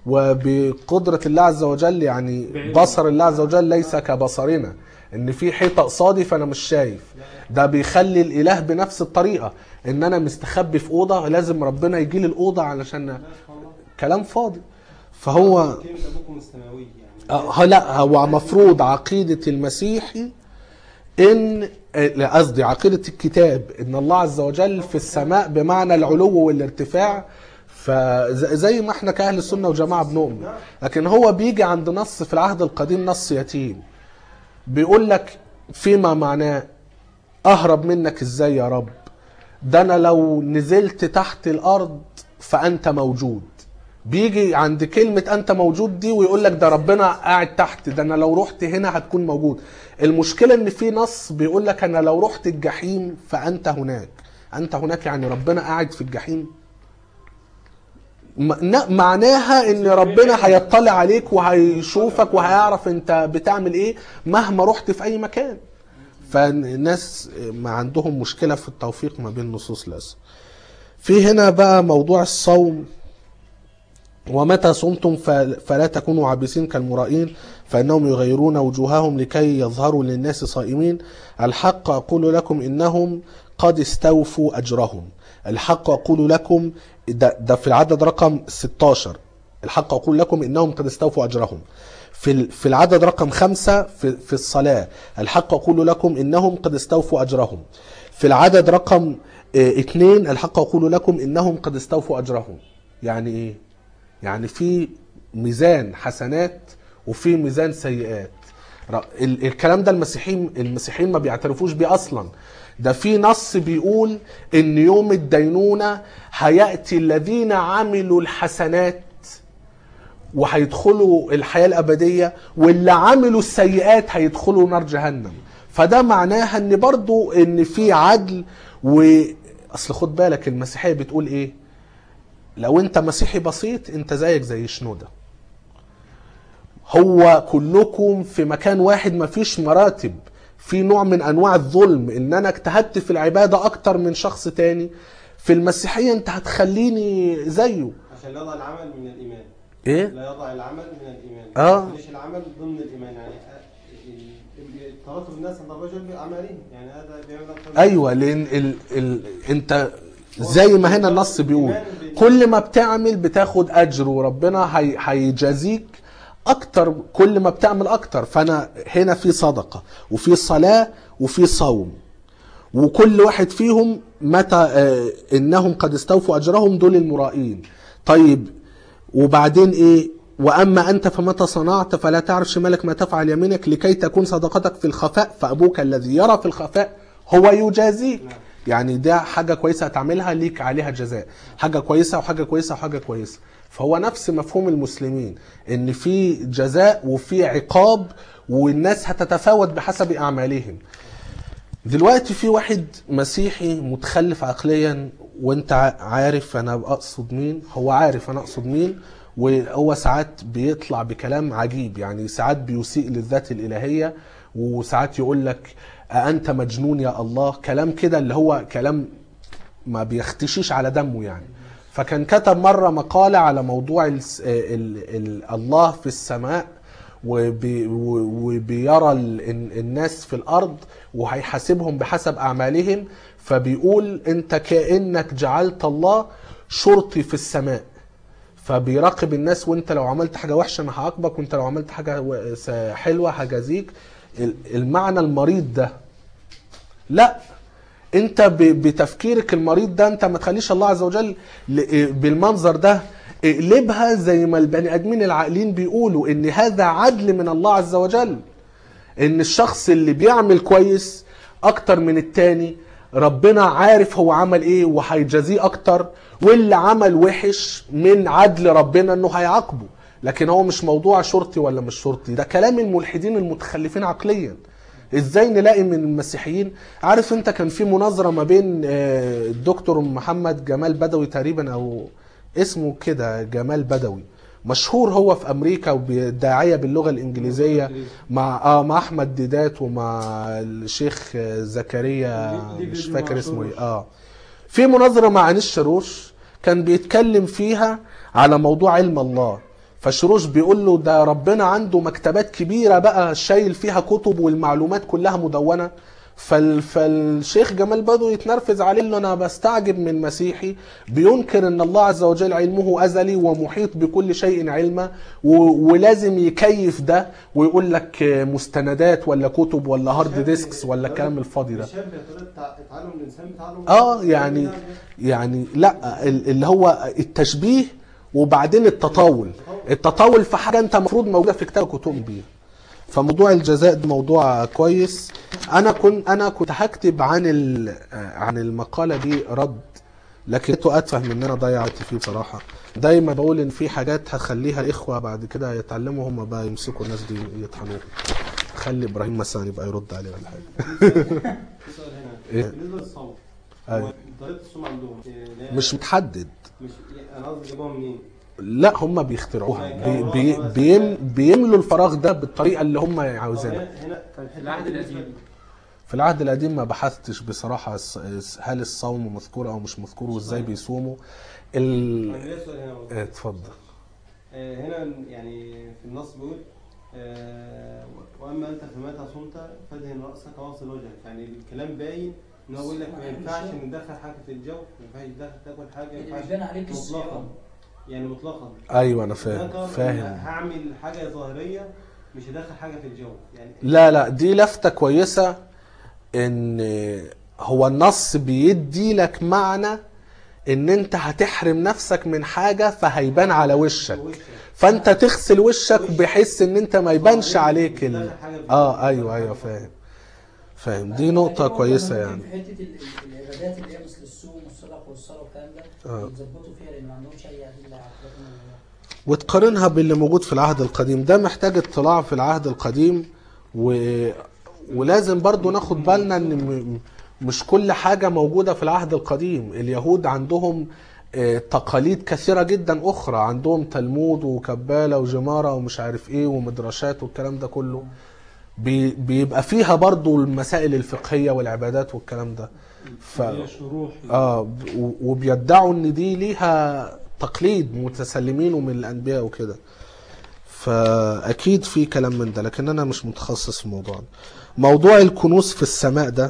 وبقدره الله عز وجل يعني بصر الله عز وجل ليس كبصرنا ان في حيطه قصادي فانا مش شايف ده بيخلي الاله بنفس الطريقه ان انا مستخبي في اوضه لازم ربنا يجي لي الاوضه علشان لا سبحان الله كلام فاضي فهو كلمه ابوكم السماوي يعني آه لا هو مفروض عقيدة المسيحي ان لا، قصدي عقيدة الكتاب ان الله عز وجل في السماء بمعنى العلو والارتفاع فزي ما احنا كأهل السنة وجماعة بنؤمن لكن هو بيجي عند نص في العهد القديم نص يتيم بيقول لك فيما معناه اهرب منك ازاي يا رب ده انا لو نزلت تحت الارض فانت موجود بيجي عند كلمة أنت موجود دي ويقول لك ده ربنا قاعد تحت ده أنا لو رحت هنا هتكون موجود المشكلة إن في نص بيقول لك أنا لو رحت الجحيم فأنت هناك أنت هناك يعني ربنا قاعد في الجحيم م- ن- معناها ان ربنا هيطلع عليك وهيشوفك وهيعرف انت بتعمل ايه مهما رحت في اي مكان فالناس ما عندهم مشكلة في التوفيق ما بين نصوص لازم في هنا بقى موضوع الصوم ومتى صمتم فل- فلا تكونوا عابسين كالمرائين فإنهم يغيرون وجوههم لكي يظهروا للناس صائمين الحق أقول لكم إنهم قد استوفوا أجرهم الحق أقول لكم ده, ده في العدد رقم 16 الحق أقول لكم إنهم قد استوفوا أجرهم في ال- في العدد رقم خمسة في, في الصلاة الحق أقول لكم إنهم قد استوفوا أجرهم في العدد رقم آه، اتنين الحق أقول لكم إنهم قد استوفوا أجرهم يعني إيه؟ يعني في ميزان حسنات وفي ميزان سيئات ر- ال- الكلام ده المسيحيين المسيحيين ما بيعترفوش بيه اصلا ده في نص بيقول ان يوم الدينونة هيأتي الذين عملوا الحسنات وهيدخلوا الحياة الأبدية واللي عملوا السيئات هيدخلوا نار جهنم فده معناها ان برضو ان في عدل و اصل خد بالك المسيحية بتقول ايه لو انت مسيحي بسيط انت زيك زي شنودة هو كلكم في مكان واحد مفيش مراتب في نوع من انواع الظلم ان انا اجتهدت في العبادة اكتر من شخص تاني في المسيحية انت هتخليني زيه عشان لا يضع العمل من الايمان ايه لا يضع العمل من الايمان آه. ما يخليش العمل ضمن الايمان يعني آه، ال- ال- تراتب الناس عند الرجل باعمالهم يعني هذا بيعمل اكتر من- ايوه لان ال ال انت زي ما هنا النص بيقول كل ما بتعمل بتاخد اجر وربنا هي هيجازيك اكتر كل ما بتعمل اكتر فانا هنا في صدقه وفي صلاه وفي صوم وكل واحد فيهم متى آه انهم قد استوفوا اجرهم دول المرائين طيب وبعدين ايه واما انت فمتى صنعت فلا تعرف شمالك ما تفعل يمينك لكي تكون صدقتك في الخفاء فابوك الذي يرى في الخفاء هو يجازيك يعني ده حاجه كويسه هتعملها ليك عليها جزاء حاجه كويسه وحاجه كويسه وحاجه كويسه فهو نفس مفهوم المسلمين ان في جزاء وفي عقاب والناس هتتفاوت بحسب اعمالهم دلوقتي في واحد مسيحي متخلف عقليا وانت ع- عارف انا اقصد مين هو عارف انا اقصد مين وهو ساعات بيطلع بكلام عجيب يعني ساعات بيسيء للذات الالهيه وساعات يقول لك أأنت مجنون يا الله كلام كده اللي هو كلام ما بيختشيش على دمه يعني فكان كتب مرة مقالة على موضوع ال ال ال الله في السماء وبي و- وبيرى ال- ال- الناس في الأرض وهيحاسبهم بحسب أعمالهم فبيقول أنت كأنك جعلت الله شرطي في السماء فبيراقب الناس وانت لو عملت حاجة وحشة انا هعاقبك وانت لو عملت حاجة و- س- حلوة هجازيك ال- المعنى المريض ده لا انت ب- بتفكيرك المريض ده انت ما تخليش الله عز وجل ل- بالمنظر ده اقلبها زي ما البني ادمين العاقلين بيقولوا ان هذا عدل من الله عز وجل ان الشخص اللي بيعمل كويس اكتر من التاني ربنا عارف هو عمل ايه وهيجازيه اكتر واللي عمل وحش من عدل ربنا انه هيعاقبه لكن هو مش موضوع شرطي ولا مش شرطي ده كلام الملحدين المتخلفين عقليا ازاي نلاقي من المسيحيين عارف انت كان في مناظره ما بين آه، الدكتور محمد جمال بدوي تقريبا او اسمه كده جمال بدوي مشهور هو في امريكا وداعيه باللغه الانجليزيه مع اه مع احمد ديدات ومع الشيخ آه، زكريا ليه- ليه مش فيديو فاكر مع اسمه ايه شروش. اه في مناظره مع انيس شروش كان بيتكلم فيها على موضوع علم الله فشروش بيقول له ده ربنا عنده مكتبات كبيره بقى شايل فيها كتب والمعلومات كلها مدونه فال... فالشيخ جمال بدو يتنرفز عليه له انا بستعجب من مسيحي بينكر ان الله عز وجل علمه ازلي ومحيط بكل شيء علما و... ولازم يكيف ده ويقول لك مستندات ولا كتب ولا هارد ديسكس ولا الكلام الفاضي ده الشاب طريقه تع- تعلم الانسان بتعلم اه يعني يعني لا ال- اللي هو التشبيه وبعدين التطاول التطاول في حاجه انت المفروض موجوده في كتابك وتؤمن بيها فموضوع الجزاء ده موضوع كويس انا كنت انا كنت هكتب عن ال- عن المقاله دي رد لكن انتوا اتفه مننا ضيع وقت فيه بصراحه دايما بقول ان في حاجات هخليها الاخوه بعد كده يتعلموا هم بقى يمسكوا الناس دي يطحنوها خلي ابراهيم مثلا يبقى يرد عليه ولا حاجه في سؤال هنا إيه؟ بالنسبه للصوم أيوة. هو طريقه الصوم عندهم إيه، لا- مش متحدد مش انا قصدي جابوها منين؟ لا هم بيخترعوها بي بي بيم بيملوا الفراغ ده بالطريقه اللي هم طب عاوزينها هنا هنا طيب في العهد القديم في العهد القديم ما بحثتش بصراحه الص- هل الصوم مذكور او مش مذكور وازاي بيصوموا ال... انا ليا سؤال هنا برضه. اه، اتفضل آه، هنا يعني في النص بيقول آه، واما انت فمتى صمت فادهن راسك واغسل وجهك يعني الكلام باين ان هو بيقول لك ما ينفعش ندخل حاجه في الجو ما ينفعش تدخل تاكل حاجه ما اللي ينفعش بيبان عليك مطلقا الصيام يعني مطلقا ايوه انا فاهم ذكر فاهم هعمل حاجه ظاهريه مش هدخل حاجه في الجو يعني لا لا دي لفتة كويسة ان هو النص بيدي لك معنى ان انت هتحرم نفسك من حاجة فهيبان على وشك وشك. فانت تغسل وشك بحيث ان انت ما يبانش ظاهريا عليك مش ال... داخل حاجة في اه الجو. ايوه ايوه فاهم فاهم دي نقطة كويسة يعني في حته ال- ال- العبادات اللي هي مثل الصوم والصدقه والصلاه والكلام ده آه. يتظبطوا فيها لان ما عندهمش اي ادله عقليه وتقارنها باللي موجود في العهد القديم ده محتاج اطلاع في العهد القديم و... ولازم برضو ناخد بالنا ان م... مش كل حاجة موجودة في العهد القديم اليهود عندهم آه، تقاليد كثيرة جدا أخرى عندهم تلمود وكبالة وجمارة ومش عارف إيه ومدرشات والكلام ده كله بي... بيبقى فيها برضو المسائل الفقهية والعبادات والكلام ده ف... هي شروح اه ب- و- وبيدعوا ان دي ليها تقليد متسلمينه من الانبياء وكده فاكيد في كلام من ده لكن انا مش متخصص في الموضوع ده موضوع الكنوز في السماء ده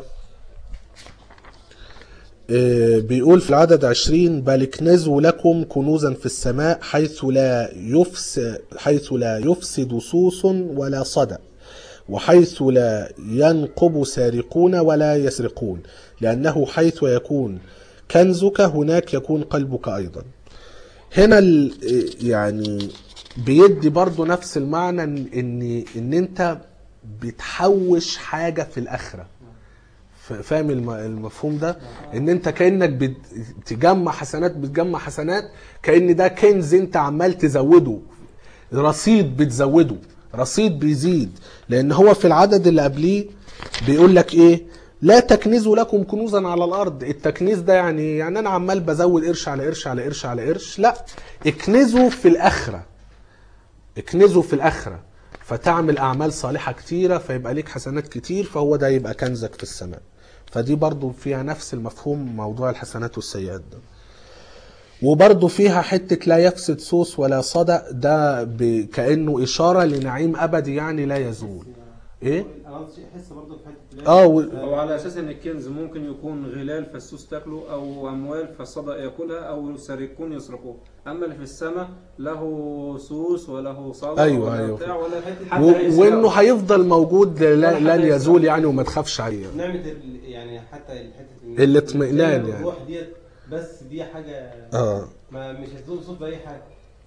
آه، بيقول في العدد عشرين بل اكنزوا لكم كنوزا في السماء حيث لا يفسد حيث لا يفسد صوص ولا صدأ وحيث لا ينقب سارقون ولا يسرقون لأنه حيث يكون كنزك هناك يكون قلبك أيضا هنا ال- يعني بيدي برضو نفس المعنى ان ان, إن انت بتحوش حاجة في الآخرة ف- فاهم الم- المفهوم ده ان انت كانك بت- بتجمع حسنات بتجمع حسنات كان ده كنز انت عمال تزوده رصيد بتزوده رصيد بيزيد لان هو في العدد اللي قبليه بيقول لك ايه لا تكنزوا لكم كنوزا على الارض التكنيز ده يعني يعني انا عمال بزود قرش على قرش على قرش على قرش لا اكنزوا في الاخره اكنزوا في الاخره فتعمل اعمال صالحه كتيره فيبقى ليك حسنات كتير فهو ده يبقى كنزك في السماء فدي برضو فيها نفس المفهوم موضوع الحسنات والسيئات ده وبرضو فيها حتة لا يفسد سوس ولا صدأ ده ب- كأنه إشارة لنعيم أبدي يعني لا يزول إيه؟ انا قصدي احس برضه في حته آه، و- او على اساس ان الكنز ممكن يكون غلال فالسوس تاكله او اموال فالصدق ياكلها او سارقون يسرقوه اما اللي في السماء له سوس وله صدق أيوة، ولا أيوة. بتاع ولا حتة- و- حتى يسرق. وإنه هيفضل موجود لا- ولا لن حد يزول يسرق. يعني وما تخافش عليه نعمة ال- يعني حتى حته الاطمئنان يعني. الروح ديت بس دي حاجه آه ما مش هتزول صوت باي حاجه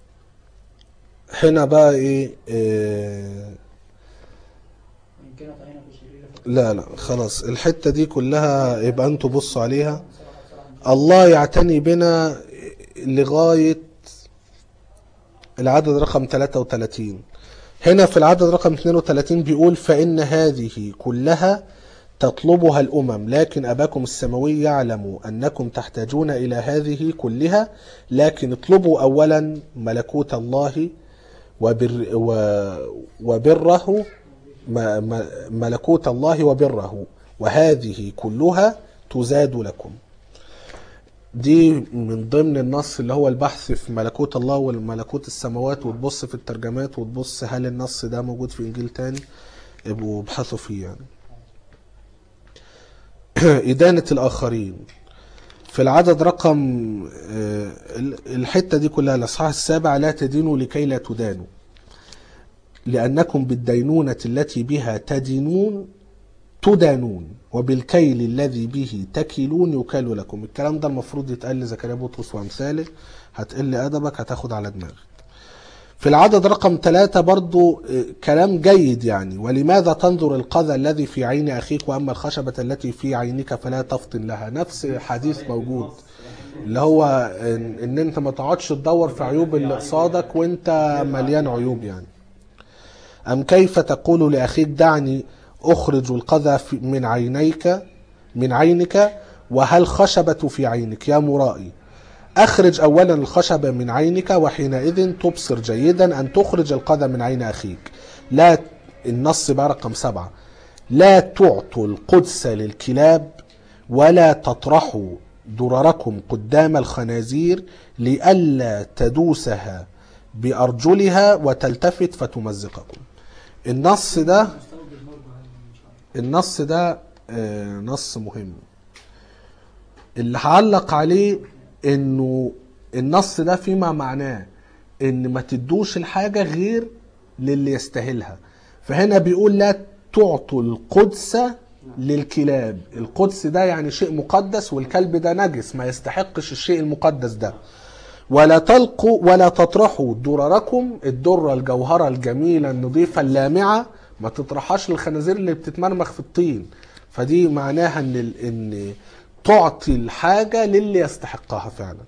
هنا بقى إيه, إيه وان كانت عينك شريره لا لا خلاص الحتة دي كلها يبقى أنتوا بصوا عليها بصراحه بصراحه الله يعتني بنا لغاية العدد رقم 33 هنا في العدد رقم 32 بيقول فإن هذه كلها تطلبها الأمم لكن أباكم السماوي يعلم أنكم تحتاجون إلى هذه كلها لكن اطلبوا أولا ملكوت الله وبر و وبره م- م- ملكوت الله وبره وهذه كلها تزاد لكم دي من ضمن النص اللي هو البحث في ملكوت الله والملكوت السماوات وتبص في الترجمات وتبص هل النص ده موجود في انجيل تاني ابقوا ابحثوا فيه يعني إدانة الآخرين في العدد رقم آه، الحتة دي كلها الأصحاح السابع لا تدينوا لكي لا تدانوا لأنكم بالدينونة التي بها تدينون تدانون وبالكيل الذي به تكلون يكال لكم الكلام ده المفروض يتقال لزكريا بطرس وامثاله هتقل ادبك هتاخد على دماغك في العدد رقم ثلاثة برضو آه، كلام جيد يعني ولماذا تنظر القذى الذي في عين أخيك وأما الخشبة التي في عينك فلا تفطن لها نفس حديث موجود اللي هو ان, ان انت ما تقعدش تدور في عيوب اللي قصادك وانت مليان عيوب يعني ام كيف تقول لاخيك دعني اخرج القذى في- من عينيك من عينك وهل خشبة في عينك يا مرائي أخرج أولا الخشبة من عينك وحينئذ تبصر جيدا أن تخرج القذى من عين أخيك لا النص بقى رقم سبعة لا تعطوا القدس للكلاب ولا تطرحوا درركم قدام الخنازير لئلا تدوسها بأرجلها وتلتفت فتمزقكم النص ده مستوجب برضه هل مش عارف. النص ده آه، نص مهم اللي هعلق عليه انه النص ده فيما معناه ان ما تدوش الحاجة غير للي يستاهلها فهنا بيقول لا تعطوا القدس للكلاب القدس ده يعني شيء مقدس والكلب ده نجس ما يستحقش الشيء المقدس ده ولا تلقوا ولا تطرحوا درركم الدرة الجوهرة الجميلة النظيفة اللامعة ما تطرحهاش للخنازير اللي بتتمرمخ في الطين فدي معناها ان ال- ان تعطي الحاجة للي يستحقها فعلا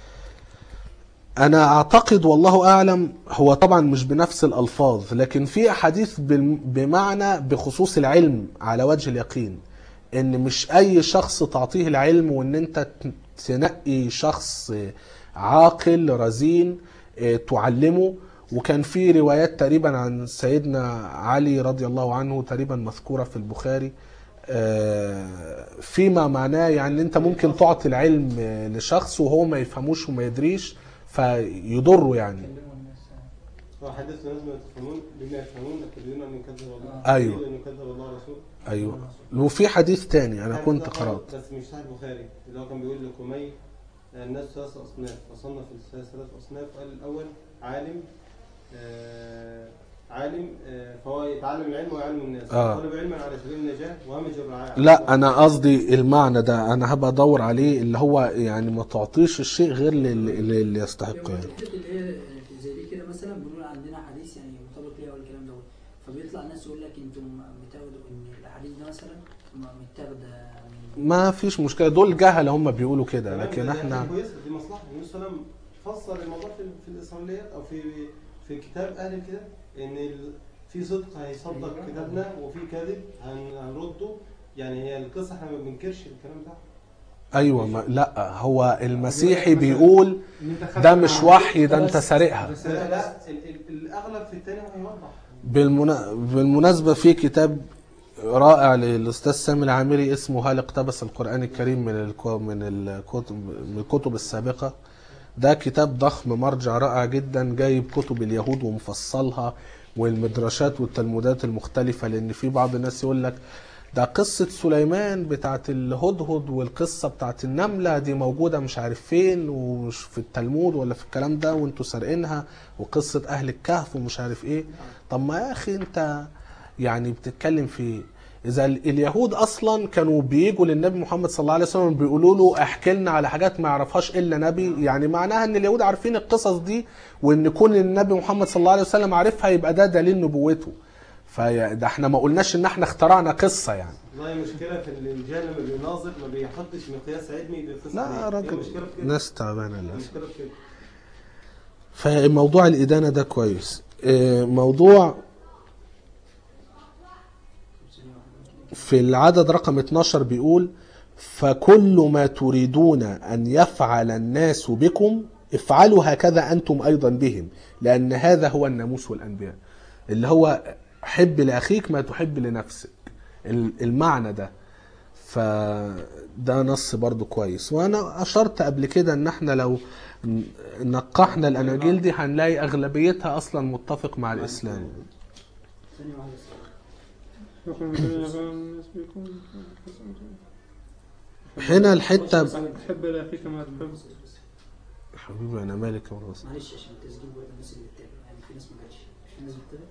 انا اعتقد والله اعلم هو طبعا مش بنفس الالفاظ لكن في احاديث بالم- بمعنى بخصوص العلم على وجه اليقين ان مش اي شخص تعطيه العلم وان انت ت- تنقي شخص عاقل رزين اه، تعلمه وكان في روايات تقريبا عن سيدنا علي رضي الله عنه تقريبا مذكورة في البخاري اه، فيما معناه يعني انت ممكن تعطي العلم اه، لشخص وهو ما يفهموش وما يدريش فيضره يعني كلموا الناس آه. هو حدث الناس ما يفهمون بما يفهمون يقولون ان يكذب الله أيوة. يريد ان يكذب الله ورسوله ايوه وفي حديث تاني انا حدث كنت آخر قرات بس مش صحيح البخاري اللي هو كان بيقول لكمي الناس ثلاث اصناف وصنف الثلاث ثلاث اصناف قال الاول عالم آه عالم آه فهو يتعلم العلم ويعلم الناس آه. طلب علما على سبيل النجاه وهمج الرعايه لا انا قصدي المعنى ده انا هبقى ادور عليه اللي هو يعني ما تعطيش الشيء غير للي, للي يستحقه يعني الحته اللي هي في زي دي كده مثلا بنقول عندنا حديث يعني مرتبط ليها والكلام دوت فبيطلع الناس يقول لك انتم بتاخدوا ان الاحاديث دي مثلا متاخده من ما فيش مشكله دول جهله هم بيقولوا كده تمام، لكن دي حاجة احنا كويسه دي مصلحه النبي صلى الله عليه وسلم فسر الموضوع في, في الاسرائيليات او في في كتاب اهل الكتاب ان ال- في صدق هيصدق كتابنا وفي كذب هن- هنرده يعني هي القصه احنا ما بننكرش الكلام ده ايوه ما لا هو المسيحي بيقول ده مش وحي ده انت سارقها لا لا ال- ال- الاغلب في الثاني هو هيوضح بالمنا... بالمناسبة في كتاب رائع للأستاذ سامي العامري اسمه هل اقتبس القرآن الكريم من الكو... من الكتب من الكتب السابقة ده كتاب ضخم مرجع رائع جدا جايب كتب اليهود ومفصلها والمدرشات والتلمودات المختلفة لأن في بعض الناس يقول لك ده قصة سليمان بتاعت الهدهد والقصة بتاعت النملة دي موجودة مش عارف فين ومش في التلمود ولا في الكلام ده وانتوا سارقينها وقصة أهل الكهف ومش عارف ايه طب ما يا أخي انت يعني بتتكلم في ايه؟ إذا ال- اليهود أصلا كانوا بيجوا للنبي محمد صلى الله عليه وسلم بيقولوا له احكي لنا على حاجات ما يعرفهاش إلا نبي يعني معناها إن اليهود عارفين القصص دي وإن كون النبي محمد صلى الله عليه وسلم عارفها يبقى ده دليل نبوته فده احنا ما قلناش ان احنا اخترعنا قصه يعني والله مشكله في الجهل لما بيناظر ما بيحطش مقياس علمي بيقيس لا عليه. يا هي راجل المشكله في كده ناس تعبانه للاسف المشكله في كده فموضوع الإدانة ده كويس آه، موضوع في العدد رقم 12 بيقول فكل ما تريدون أن يفعل الناس بكم افعلوا هكذا أنتم أيضا بهم لأن هذا هو الناموس والأنبياء اللي هو حب لأخيك ما تحب لنفسك ال- المعنى ده فده نص برضو كويس وانا اشرت قبل كده ان احنا لو ن- نقحنا الاناجيل دي هنلاقي اغلبيتها اصلا متفق مع الاسلام ثانيه واحده بس. يقول مثلا يقول الناس بيكون هنا الحته تحب لاخيك ما تحب حبيبي انا مالك يا مرقص. معلش عشان التسجيل برضه الناس اللي بتتابع يعني في ناس ما جاتش مش في ناس بتتابع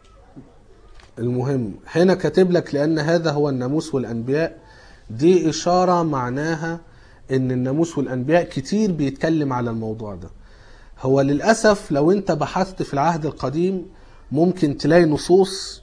المهم هنا كاتب لك لان هذا هو الناموس والانبياء دي اشاره معناها ان الناموس والانبياء كتير بيتكلم على الموضوع ده هو للاسف لو انت بحثت في العهد القديم ممكن تلاقي نصوص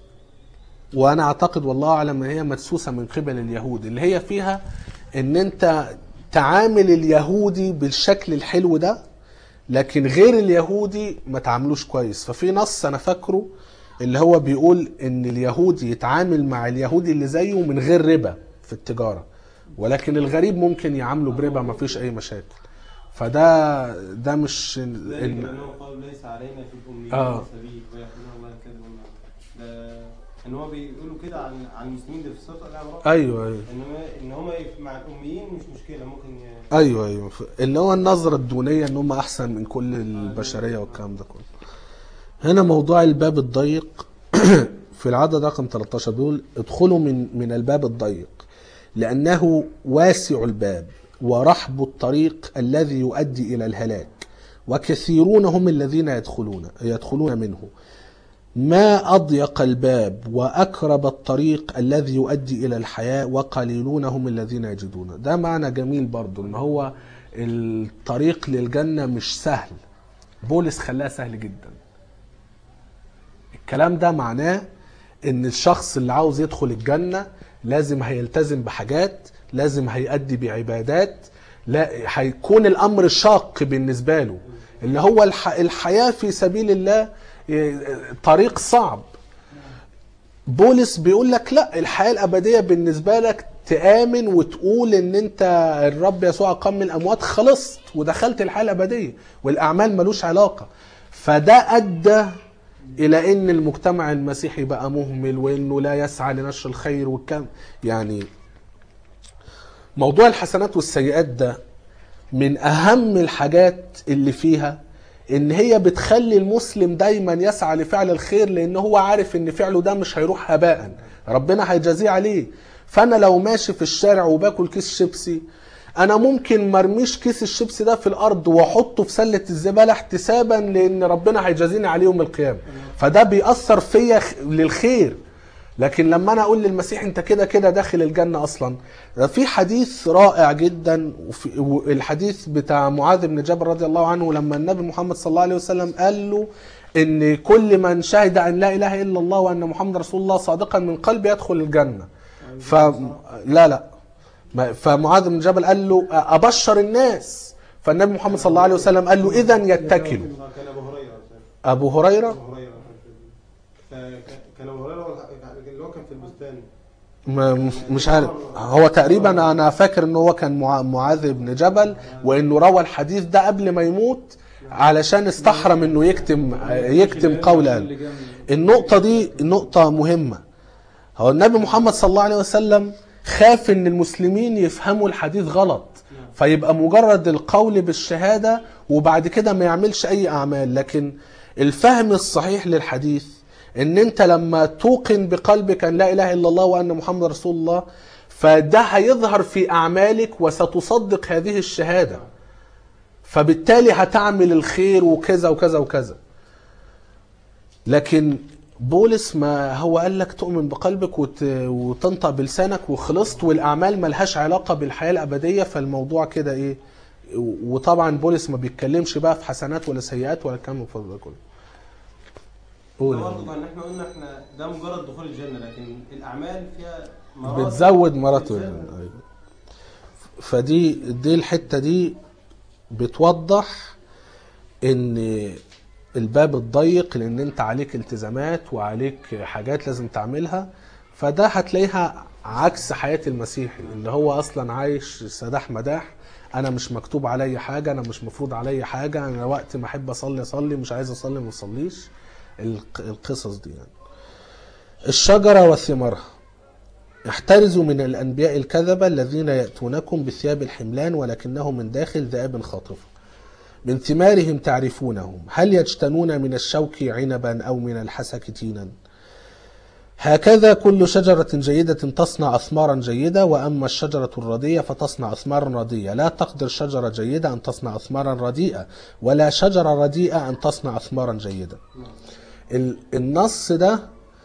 وانا اعتقد والله اعلم ان هي مدسوسه من قبل اليهود اللي هي فيها ان انت تعامل اليهودي بالشكل الحلو ده لكن غير اليهودي ما تعاملوش كويس ففي نص انا فاكره اللي هو بيقول ان اليهودي يتعامل مع اليهودي اللي زيه من غير ربا في التجارة ولكن الغريب ممكن يعامله بربا ما فيش اي مشاكل فده ده مش ذلك ال- بأنه قال ليس علينا في الأميين آه. سبيل ويحملون الله الكذب والنعم ده ان هو بيقولوا كده عن عن المسلمين اللي في سورة الأعراف ايوه ايوه ان هم ان هم مع الأميين مش مشكلة ممكن ي... ايوه ايوه ف- اللي هو النظره الدونيه ان هم احسن من كل البشريه والكلام ده كله هنا موضوع الباب الضيق في العدد رقم 13 بيقول ادخلوا من من الباب الضيق لانه واسع الباب ورحب الطريق الذي يؤدي الى الهلاك وكثيرون هم الذين يدخلون يدخلون منه ما أضيق الباب وأكرب الطريق الذي يؤدي إلى الحياة وقليلون هم الذين يجدون ده معنى جميل برضو إن هو الطريق للجنة مش سهل بولس خلاها سهل جدا الكلام ده معناه ان الشخص اللي عاوز يدخل الجنة لازم هيلتزم بحاجات لازم هيأدي بعبادات لا هيكون الامر شاق بالنسبة له اللي هو الح... الحياة في سبيل الله إيه، طريق صعب بولس بيقول لك لا الحياة الأبدية بالنسبة لك تآمن وتقول إن أنت الرب يسوع قام من الأموات خلصت ودخلت الحياة الأبدية والأعمال ملوش علاقة فده أدى إلى إن المجتمع المسيحي بقى مهمل وإنه لا يسعى لنشر الخير والكم يعني موضوع الحسنات والسيئات ده من أهم الحاجات اللي فيها ان هي بتخلي المسلم دايما يسعى لفعل الخير لان هو عارف ان فعله ده مش هيروح هباء ربنا هيجازيه عليه فانا لو ماشي في الشارع وباكل كيس شيبسي انا ممكن مرميش كيس الشيبسي ده في الارض واحطه في سله الزباله احتسابا لان ربنا هيجازيني عليه يوم القيامه فده بيأثر فيا خ- للخير لكن لما انا اقول للمسيح انت كده كده داخل الجنه اصلا ده في حديث رائع جدا وفي الحديث بتاع معاذ بن جبل رضي الله عنه لما النبي محمد صلى الله عليه وسلم قال له ان كل من شهد ان لا اله الا الله وان محمد رسول الله صادقا من قلبه يدخل الجنه ف لا لا ما- فمعاذ بن جبل قال له ابشر الناس فالنبي محمد صلى الله عليه وسلم قال له اذا يتكلوا كان ابو هريره ابو هريره ابو هريره فكان- كان ابو هريره هو الح- اللي هو كان في البستان ما- مش عارف هو تقريبا انا فاكر ان هو كان مع- معاذ بن جبل وانه روى الحديث ده قبل ما يموت علشان استحرم انه يكتم يكتم قول قلبه النقطة دي نقطة مهمة هو النبي محمد صلى الله عليه وسلم خاف ان المسلمين يفهموا الحديث غلط فيبقى مجرد القول بالشهادة وبعد كده ما يعملش اي اعمال لكن الفهم الصحيح للحديث ان انت لما توقن بقلبك ان لا اله الا الله وان محمد رسول الله فده هيظهر في اعمالك وستصدق هذه الشهاده فبالتالي هتعمل الخير وكذا وكذا وكذا لكن بولس ما هو قال لك تؤمن بقلبك وت... وتنطق بلسانك وخلصت والاعمال ملهاش علاقه بالحياه الابديه فالموضوع كده ايه وطبعا بولس ما بيتكلمش بقى في حسنات ولا سيئات ولا الكلام الفاضي ده كله قول يا برضه كان احنا قلنا احنا ده مجرد دخول الجنه لكن الاعمال فيها مراتب بتزود مراتب بتزود. أيوة. فدي دي الحته دي بتوضح ان الباب الضيق لان انت عليك التزامات وعليك حاجات لازم تعملها فده هتلاقيها عكس حياة المسيحي اللي هو اصلا عايش سداح مداح انا مش مكتوب عليا حاجة انا مش مفروض عليا حاجة انا وقت ما احب اصلي اصلي مش عايز اصلي ما اصليش الق- القصص دي يعني الشجرة وثمارها احترزوا من الأنبياء الكذبة الذين يأتونكم بثياب الحملان ولكنهم من داخل ذئاب خاطفة من ثمارهم تعرفونهم هل يجتنون من الشوك عنبا أو من الحسك تينا هكذا كل شجرة جيدة تصنع أثمارا جيدة وأما الشجرة الردية فتصنع أثمارا ردية لا تقدر شجرة جيدة أن تصنع أثمارا رديئة ولا شجرة رديئة أن تصنع أثمارا جيدة ال- النص ده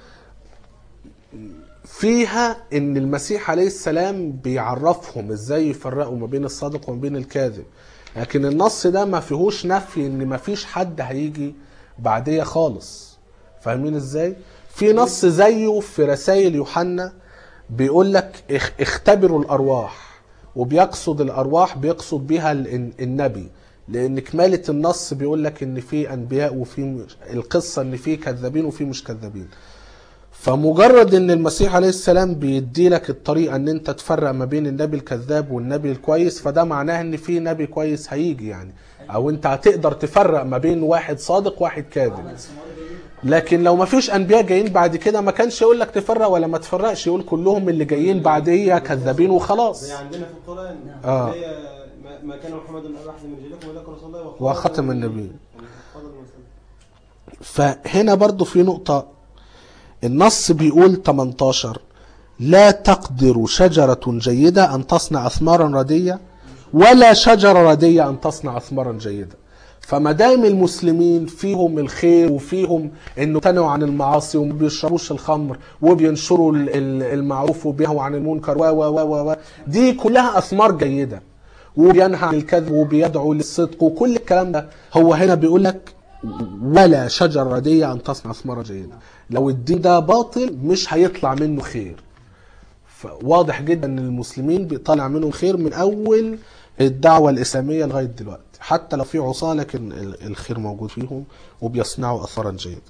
فيها ان المسيح عليه السلام بيعرفهم ازاي يفرقوا ما بين الصادق وما بين الكاذب لكن النص ده ما فيهوش نفي ان ما فيش حد هيجي بعديه خالص فاهمين ازاي في نص زيه في رسائل يوحنا بيقول لك اخ- اختبروا الارواح وبيقصد الارواح بيقصد بها ال- النبي لان كماله النص بيقول لك ان في انبياء وفي مش- القصه ان في كذابين وفي مش كذابين فمجرد ان المسيح عليه السلام بيدي لك الطريقه ان انت تفرق ما بين النبي الكذاب والنبي الكويس فده معناه ان في نبي كويس هيجي يعني او انت هتقدر تفرق ما بين واحد صادق واحد كاذب عمل ثمار جيدة لكن لو ما فيش انبياء جايين بعد كده ما كانش يقول لك تفرق ولا ما تفرقش يقول كلهم اللي جايين بعديه كذابين وخلاص زي عندنا في القرآن آه. اللي هي ما- ما كان محمد أبا أحد من رجالكم ولكن رسول الله وخاتم النبيين. يعني خاتم المرسلين. فهنا برضو في نقطة النص بيقول 18 لا تقدر شجرة جيدة أن تصنع أثمارا ردية ولا شجرة ردية أن تصنع أثمارا جيدة فما دام المسلمين فيهم الخير وفيهم انه امتنعوا عن المعاصي وما بيشربوش الخمر وبينشروا ال- ال- المعروف وبينهوا عن المنكر و و و و دي كلها اثمار جيده وبينهى عن الكذب وبيدعو للصدق وكل الكلام ده هو هنا بيقول لك ولا شجرة ردية أن تصنع ثمرة جيدة لو الدين ده باطل مش هيطلع منه خير فواضح جدا ان المسلمين بيطلع منهم خير من اول الدعوة الإسلامية لغاية دلوقتي حتى لو في عصاة لكن ال- الخير موجود فيهم وبيصنعوا أثرا جيدا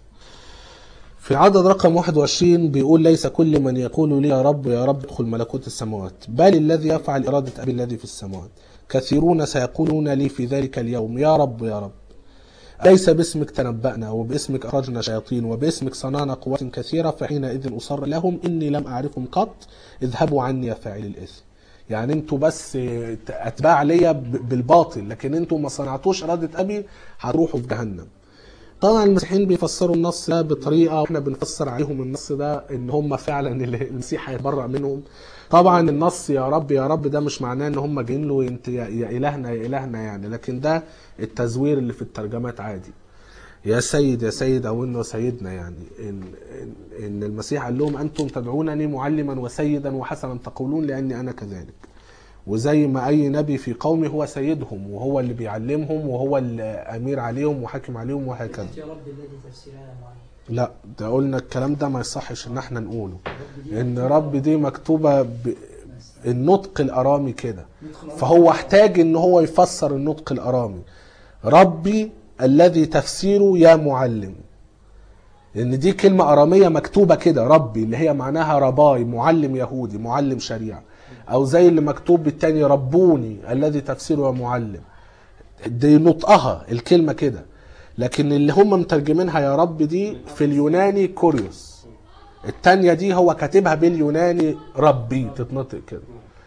في العدد رقم 21 بيقول ليس كل من يقول لي يا رب يا رب ادخل ملكوت السماوات بل الذي يفعل إرادة أبي الذي في السماوات كثيرون سيقولون لي في ذلك اليوم يا رب يا رب ليس باسمك تنبأنا وباسمك أخرجنا شياطين وباسمك صنعنا قوات كثيرة فحينئذ أصر لهم إني لم أعرفكم قط اذهبوا عني يا فاعل الإثم يعني انتوا بس أتباع ليا ب- بالباطل لكن انتوا ما صنعتوش إرادة أبي هتروحوا في جهنم طبعا المسيحيين بيفسروا النص ده بطريقه واحنا بنفسر عليهم النص ده ان هم فعلا اللي المسيح هيتبرأ منهم طبعا النص يا رب يا رب ده مش معناه ان هم جايين له انت يا يا الهنا يا الهنا يعني لكن ده التزوير اللي في الترجمات عادي يا سيد يا سيد او انه سيدنا يعني ان ان, إن المسيح قال لهم انتم تدعونني معلما وسيدا وحسنا تقولون لاني انا كذلك وزي ما اي نبي في قومه هو سيدهم وهو اللي بيعلمهم وهو اللي امير عليهم وحاكم عليهم وهكذا يا رب الذي تفسيرها معين لا ده قلنا الكلام ده ما يصحش ان احنا نقوله ان رب دي مكتوبه ب... النطق الارامي كده ندخل فهو احتاج ان هو يفسر النطق الارامي ربي الذي تفسيره يا معلم لان دي كلمه اراميه مكتوبه كده ربي اللي هي معناها رباي معلم يهودي معلم شريعه او زي اللي مكتوب بالتاني ربوني الذي تفسيره يا معلم دي نطقها الكلمه كده لكن اللي هم مترجمينها يا رب دي في اليوناني كوريوس التانية دي هو كاتبها باليوناني ربي تتنطق كده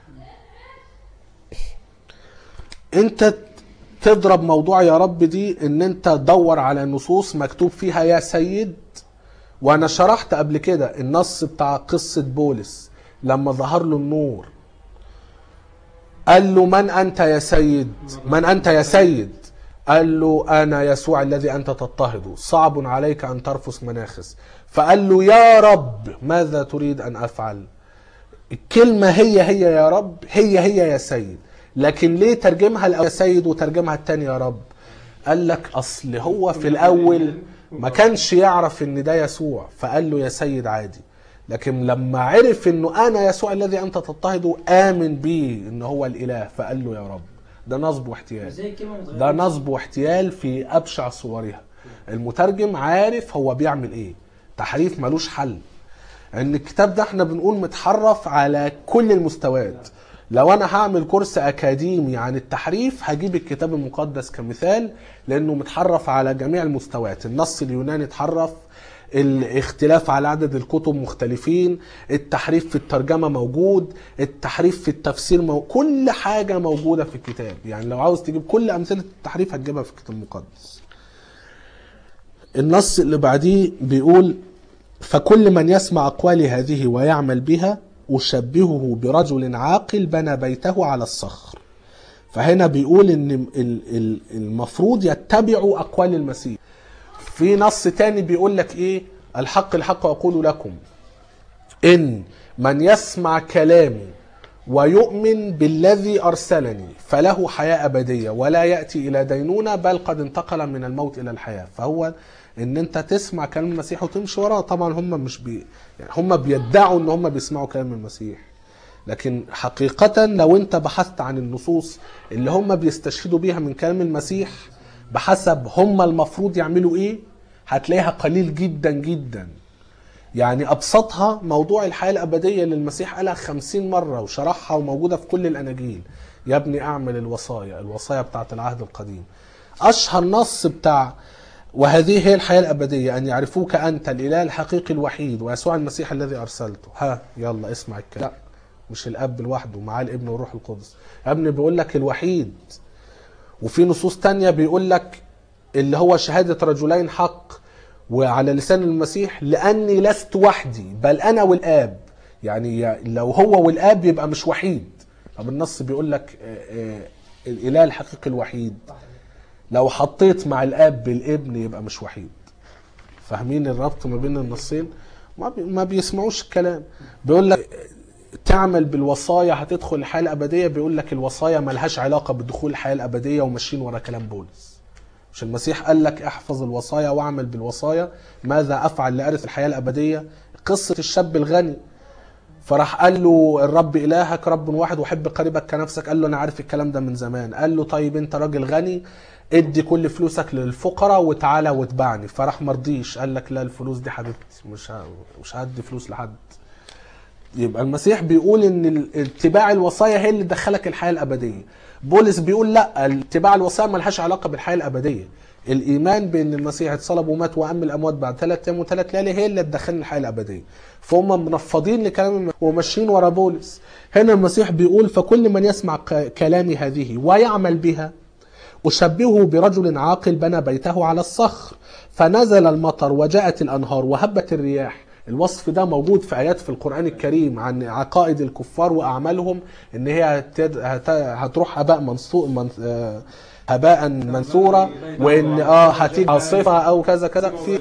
انت تضرب موضوع يا رب دي ان انت تدور على نصوص مكتوب فيها يا سيد وانا شرحت قبل كده النص بتاع قصة بولس لما ظهر له النور قال له من انت يا سيد من انت يا سيد قال له انا يسوع الذي انت تضطهده صعب عليك ان ترفس مناخس فقال له يا رب ماذا تريد ان افعل الكلمة هي هي يا رب هي هي يا سيد لكن ليه ترجمها الأول يا سيد وترجمها التاني يا رب قال لك أصل هو في الأول ما كانش يعرف إن ده يسوع فقال له يا سيد عادي لكن لما عرف إنه أنا يسوع الذي أنت تضطهده آمن بيه إن هو الإله فقال له يا رب ده نصب واحتيال زي الكلمه متغيره ده نصب واحتيال في ابشع صورها المترجم عارف هو بيعمل ايه تحريف ملوش حل ان الكتاب ده احنا بنقول متحرف على كل المستويات لو انا هعمل كورس اكاديمي عن التحريف هجيب الكتاب المقدس كمثال لانه متحرف على جميع المستويات النص اليوناني اتحرف الاختلاف على عدد الكتب مختلفين التحريف في الترجمة موجود التحريف في التفسير موجود. كل حاجة موجودة في الكتاب يعني لو عاوز تجيب كل أمثلة التحريف هتجيبها في الكتاب المقدس النص اللي بعديه بيقول فكل من يسمع أقوالي هذه ويعمل بها أشبهه برجل عاقل بنى بيته على الصخر فهنا بيقول ان ال- ال- المفروض يتبعوا اقوال المسيح في نص تاني بيقول لك ايه الحق الحق اقول لكم ان من يسمع كلامي ويؤمن بالذي ارسلني فله حياه ابديه ولا ياتي الى دينونه بل قد انتقل من الموت الى الحياه فهو ان انت تسمع كلام المسيح وتمشي وراه طبعا هم مش بي يعني هم بيدعوا ان هم بيسمعوا كلام المسيح لكن حقيقة لو انت بحثت عن النصوص اللي هم بيستشهدوا بيها من كلام المسيح بحسب هم المفروض يعملوا ايه هتلاقيها قليل جدا جدا يعني ابسطها موضوع الحياه الابديه اللي المسيح قالها خمسين مره وشرحها وموجوده في كل الاناجيل يا ابني اعمل الوصايا الوصايا بتاعت العهد القديم اشهر نص بتاع وهذه هي الحياه الابديه ان يعرفوك انت الاله الحقيقي الوحيد ويسوع المسيح الذي ارسلته ها يلا اسمع الكلام لا مش الاب لوحده معاه الابن والروح القدس يا ابني بيقول لك الوحيد وفي نصوص تانية بيقول لك اللي هو شهادة رجلين حق وعلى لسان المسيح لأني لست وحدي بل أنا والآب يعني لو هو والآب يبقى مش وحيد طب النص بيقول لك آه، آه، الإله الحقيقي الوحيد لو حطيت مع الآب بالابن يبقى مش وحيد فاهمين الربط ما بين النصين ما, بي ما بيسمعوش الكلام بيقول لك تعمل بالوصايا هتدخل الحياه الابديه بيقول لك الوصايا ملهاش علاقه بدخول الحياه الابديه وماشيين ورا كلام بولس مش المسيح قال لك احفظ الوصايا واعمل بالوصايا ماذا افعل لارث الحياه الابديه قصه الشاب الغني فراح قال له الرب الهك رب واحد وحب قريبك كنفسك قال له انا عارف الكلام ده من زمان قال له طيب انت راجل غني ادي كل فلوسك للفقراء وتعالى واتبعني فراح مرضيش قال لك لا الفلوس دي حبيبتي مش ه- مش هدي فلوس لحد يبقى المسيح بيقول ان ال- اتباع الوصايا هي اللي تدخلك الحياه الابديه بولس بيقول لا اتباع الوصايا ملهاش علاقه بالحياه الابديه الايمان بان المسيح اتصلب ومات وام الاموات بعد ثلاث ايام وثلاث ليالي هي اللي تدخلني الحياه الابديه فهم منفضين لكلام الم- وماشيين ورا بولس هنا المسيح بيقول فكل من يسمع ك- كلامي هذه ويعمل بها أشبهه برجل عاقل بنى بيته على الصخر فنزل المطر وجاءت الأنهار وهبت الرياح الوصف ده موجود في آيات في القرآن الكريم عن عقائد الكفار وأعمالهم إن هي هتد... هت... هتروح هباء منصور من... آه، هباء منثورا وإن اه هتيجي عاصفة أو كذا كذا في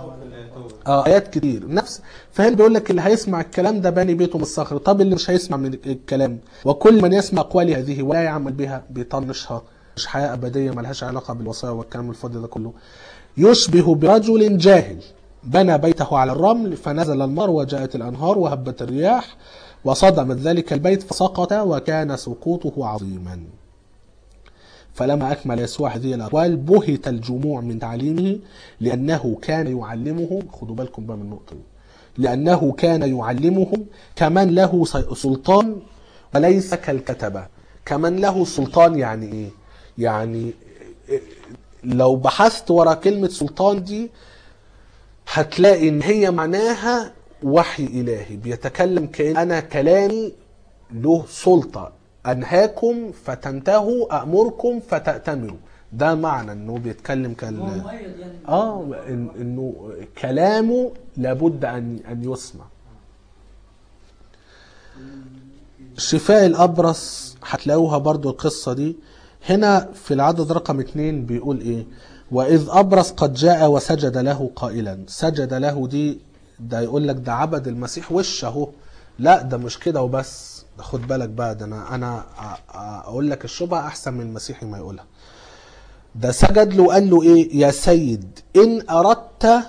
اه ايات كتير نفس فهنا بيقول لك اللي هيسمع الكلام ده باني بيته من الصخر طب اللي مش هيسمع من الكلام وكل من يسمع اقوالي هذه ولا يعمل بها بيطنشها مش حياه ابديه ملهاش علاقه بالوصايا والكلام الفاضي ده كله يشبه برجل جاهل بنى بيته على الرمل فنزل المار وجاءت الانهار وهبت الرياح وصدمت ذلك البيت فسقط وكان سقوطه عظيما فلما أكمل يسوع هذه الأقوال بهت الجموع من تعليمه لأنه كان يعلمهم خدوا بالكم بقى من النقطة دي لأنه كان يعلمهم كمن له سلطان وليس كالكتبة كمن له سلطان يعني إيه؟ يعني لو بحثت ورا كلمة سلطان دي هتلاقي إن هي معناها وحي إلهي بيتكلم كأن أنا كلامي له سلطة أنهاكم فتنتهوا أأمركم فتأتمروا ده معنى إنه بيتكلم هو كال مؤيد يعني اه إن انه كلامه لابد ان ان يسمع شفاء الابرص هتلاقوها برضو القصه دي هنا في العدد رقم اتنين بيقول ايه واذ ابرص قد جاء وسجد له قائلا سجد له دي ده يقول لك ده عبد المسيح وش اهو لا ده مش كده وبس ده خد بالك بقى ده انا انا أ- أ- اقول لك الشبهه احسن من المسيحي ما يقولها ده سجد له وقال له ايه يا سيد ان اردت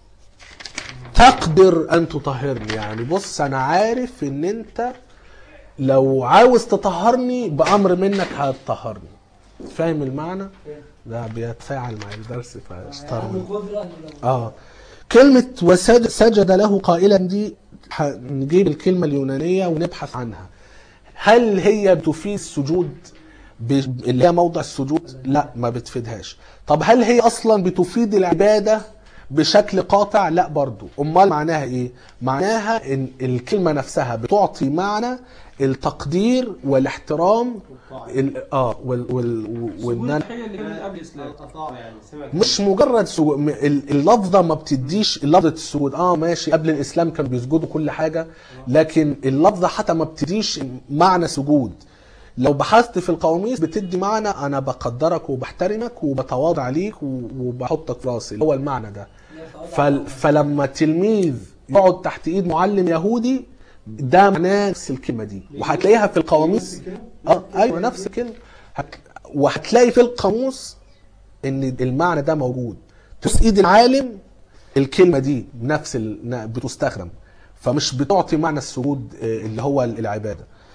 تقدر ان تطهرني يعني بص انا عارف ان انت لو عاوز تطهرني بامر منك هتطهرني فاهم المعنى ده بيتفاعل مع الدرس فاشترني عنده قدره انه لو اه كلمة وسجد سجد له قائلا دي هنجيب الكلمة اليونانية ونبحث عنها هل هي بتفيد السجود ب- اللي هي موضع السجود لا ما بتفيدهاش طب هل هي اصلا بتفيد العبادة بشكل قاطع لا برضو امال معناها ايه معناها ان الكلمة نفسها بتعطي معنى التقدير والاحترام ال- اه وال وال وان أنا- التحية اللي كانت قبل الإسلام أطاع يعني سمع مش مجرد سجود م- ال- اللفظه ما بتديش لفظه السجود اه ماشي قبل الاسلام كانوا بيسجدوا كل حاجه لكن اللفظه حتى ما بتديش معنى سجود لو بحثت في القواميس بتدي معنى انا بقدرك وبحترمك وبتواضع ليك و- وبحطك في راسي اللي هو المعنى ده فل فلما تلميذ يقعد تحت ايد معلم يهودي ده معناه نفس الكلمه دي وهتلاقيها في القواميس اه ايوه نفس الكلمه هت... وهتلاقي في القاموس ان المعنى ده موجود تبص ايد العالم الكلمه دي نفس ال... بتستخدم فمش بتعطي معنى السجود آه، اللي هو العباده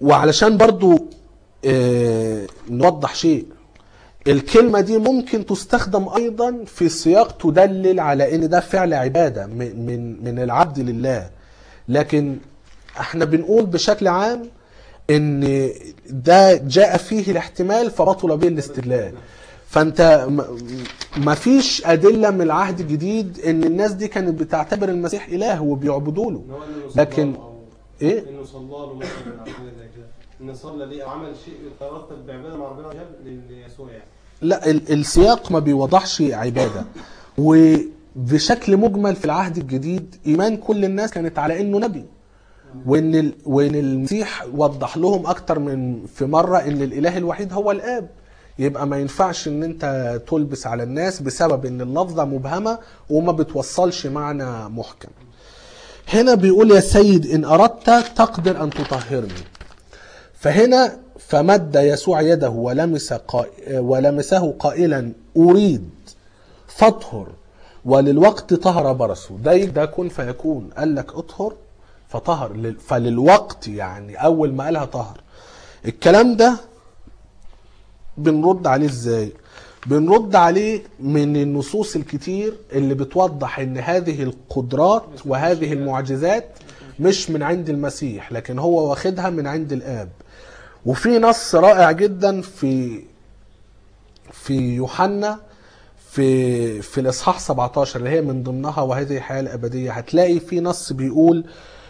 وعلشان برضو آه، نوضح شيء الكلمة دي ممكن تستخدم أيضا في سياق تدلل على إن ده فعل عبادة من من من العبد لله لكن احنا بنقول بشكل عام إن ده جاء فيه الاحتمال فبطل به الاستدلال فأنت م- ما فيش أدلة من العهد الجديد إن الناس دي كانت بتعتبر المسيح إله وبيعبدوا له ان هو انه صلى لكن له أو إيه؟ انه صلى له مثلا او حاجه زي كده ان صلى ليه او عمل شيء يترتب بعباده مع ربنا جل ليسوع يعني لا ال- السياق ما بيوضحش عباده وبشكل مجمل في العهد الجديد ايمان كل الناس كانت على انه نبي وان ال... وان المسيح وضح لهم اكتر من في مره ان الاله الوحيد هو الاب يبقى ما ينفعش ان انت تلبس على الناس بسبب ان اللفظه مبهمه وما بتوصلش معنى محكم هنا بيقول يا سيد ان اردت تقدر ان تطهرني فهنا فمد يسوع يده ولمس قا... ولمسه قائلا اريد فاطهر وللوقت طهر برسه ده ده كن فيكون قال لك اطهر فطهر لل- فللوقت يعني اول ما قالها طهر الكلام ده بنرد عليه ازاي بنرد عليه من النصوص الكتير اللي بتوضح ان هذه القدرات وهذه المعجزات مش من عند المسيح لكن هو واخدها من عند الاب وفي نص رائع جدا في في يوحنا في في الاصحاح 17 اللي هي من ضمنها وهذه الحياه الابديه هتلاقي في نص بيقول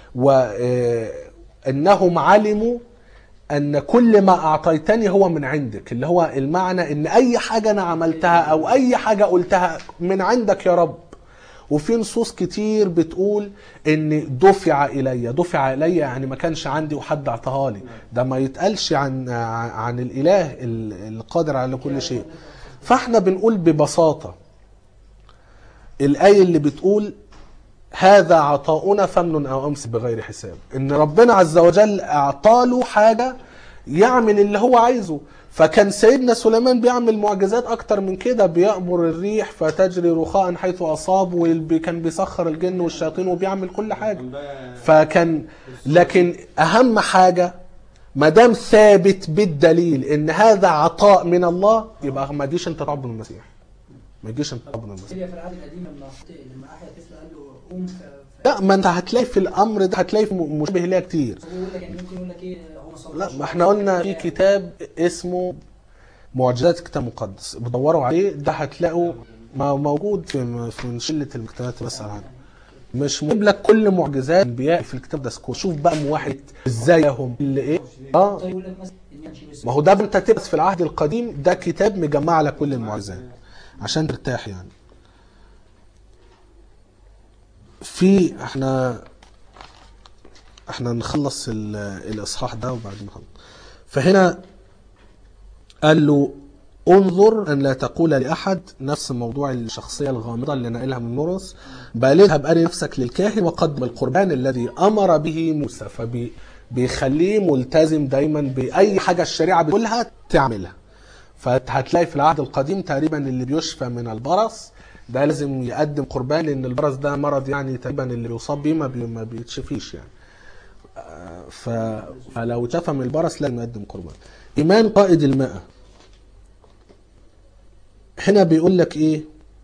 وانهم علموا ان كل ما اعطيتني هو من عندك اللي هو المعنى ان اي حاجه انا عملتها او اي حاجه قلتها من عندك يا رب وفي نصوص كتير بتقول ان دفع الي دفع الي يعني ما كانش عندي وحد اعطاها لي ده ما يتقالش عن عن الاله القادر على كل شيء فاحنا بنقول ببساطه الايه اللي بتقول هذا عطاؤنا فمن او امسك بغير حساب ان ربنا عز وجل اعطاله حاجه يعمل اللي هو عايزه فكان سيدنا سليمان بيعمل معجزات اكتر من كده بيأمر الريح فتجري رخاء حيث اصاب وكان بيسخر الجن والشياطين وبيعمل كل حاجه كان بقى فكان لكن اهم حاجه ما دام ثابت بالدليل ان هذا عطاء من الله يبقى ما تجيش انت تعبد المسيح ما تجيش انت تعبد المسيح هي في العهد القديم لما لما احيا طفل قال له قوم ف- ف- لا ما انت هتلاقي في الامر ده هتلاقي في م- مشابه ليها كتير هو يقول لك يعني ممكن يقول لك ايه هو ما صلاش لا ما احنا قلنا في كتاب اسمه معجزات الكتاب المقدس بدوروا عليه ده هتلاقوا ما- موجود في في من شله المكتبات بس عنها مش مجيب لك كل معجزات الانبياء في الكتاب ده سكور شوف بقى موحد ازاي هم اللي ايه اه طيب يقول لك مثلا ان يمشي بس ما هو ده انت تبحث في العهد القديم ده كتاب مجمع لك كل المعجزات عشان ترتاح يعني في احنا احنا نخلص ال- الاصحاح ده وبعدين نخلص فهنا قال له انظر ان لا تقول لاحد نفس موضوع الشخصيه الغامضه اللي نقلها من مرقس بل اذهب اري نفسك للكاهن وقدم القربان الذي امر به موسى فبي بيخليه ملتزم دايما باي حاجه الشريعه بتقولها تعملها فهتلاقي في العهد القديم تقريبا اللي بيشفى من البرص ده لازم يقدم قربان لان البرص ده مرض يعني تقريبا اللي بيصاب بيه ما, بي ما بيتشفيش يعني آه، ف... فلو اتشفى من البرص لازم يقدم قربان ايمان قائد الماء هنا بيقول لك ايه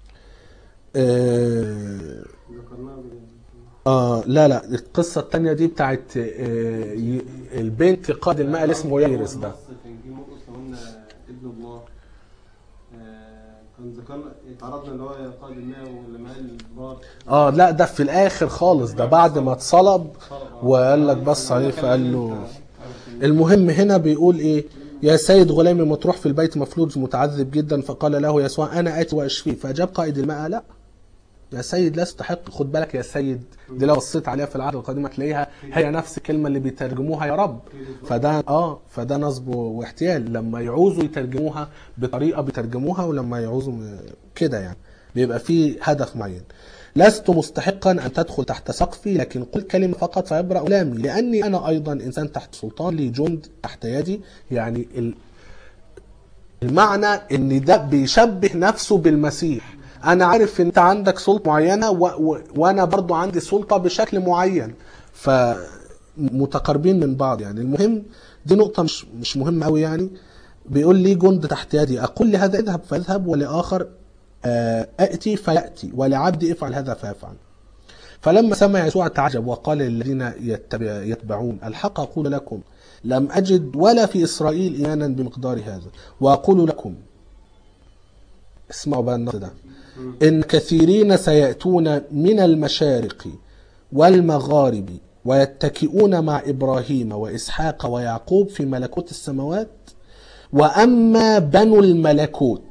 آه ذكرناها بال- آه لا لا القصة التانية دي بتاعت آه ي- البنت قائد الماء اللي اسمه ييرس ده نص في انجيل مرقس لو قلنا ابن الله آه، كان ذكرنا اتعرضنا اللي هو قائد الماء ولما قال البار اه لا ده في الاخر خالص ده بعد ما اتصلب وقال لك بص عليه فقال له المهم هنا بيقول ايه يا سيد غلامي مطروح في البيت مفلوج متعذب جدا فقال له يسوع انا اتي واشفيه فاجاب قائد الماء لا يا سيد لا استحق خد بالك يا سيد دي لو بصيت عليها في العهد القديم هتلاقيها هي نفس الكلمه اللي بيترجموها يا رب فده اه فده نصب واحتيال لما يعوزوا يترجموها بطريقه بيترجموها ولما يعوزوا م- كده يعني بيبقى في هدف معين لست مستحقا ان تدخل تحت سقفي لكن قل كلمه فقط فيبرا غلامي لاني انا ايضا انسان تحت سلطان لي جند تحت يدي يعني ال- المعنى ان ده بيشبه نفسه بالمسيح انا عارف انت عندك سلطه معينه و... و... وانا برضو عندي سلطه بشكل معين فمتقاربين من بعض يعني المهم دي نقطة مش مش مهمة قوي يعني بيقول لي جند تحت يدي أقول لهذا اذهب فاذهب ولآخر آه، أأتي فيأتي ولعبدي افعل هذا فيفعل فلما سمع يسوع تعجب وقال للذين يتبع يتبعون الحق أقول لكم لم أجد ولا في إسرائيل إيمانا بمقدار هذا وأقول لكم اسمعوا بقى النص ده إن كثيرين سيأتون من المشارق والمغارب ويتكئون مع إبراهيم وإسحاق ويعقوب في ملكوت السماوات وأما بنو الملكوت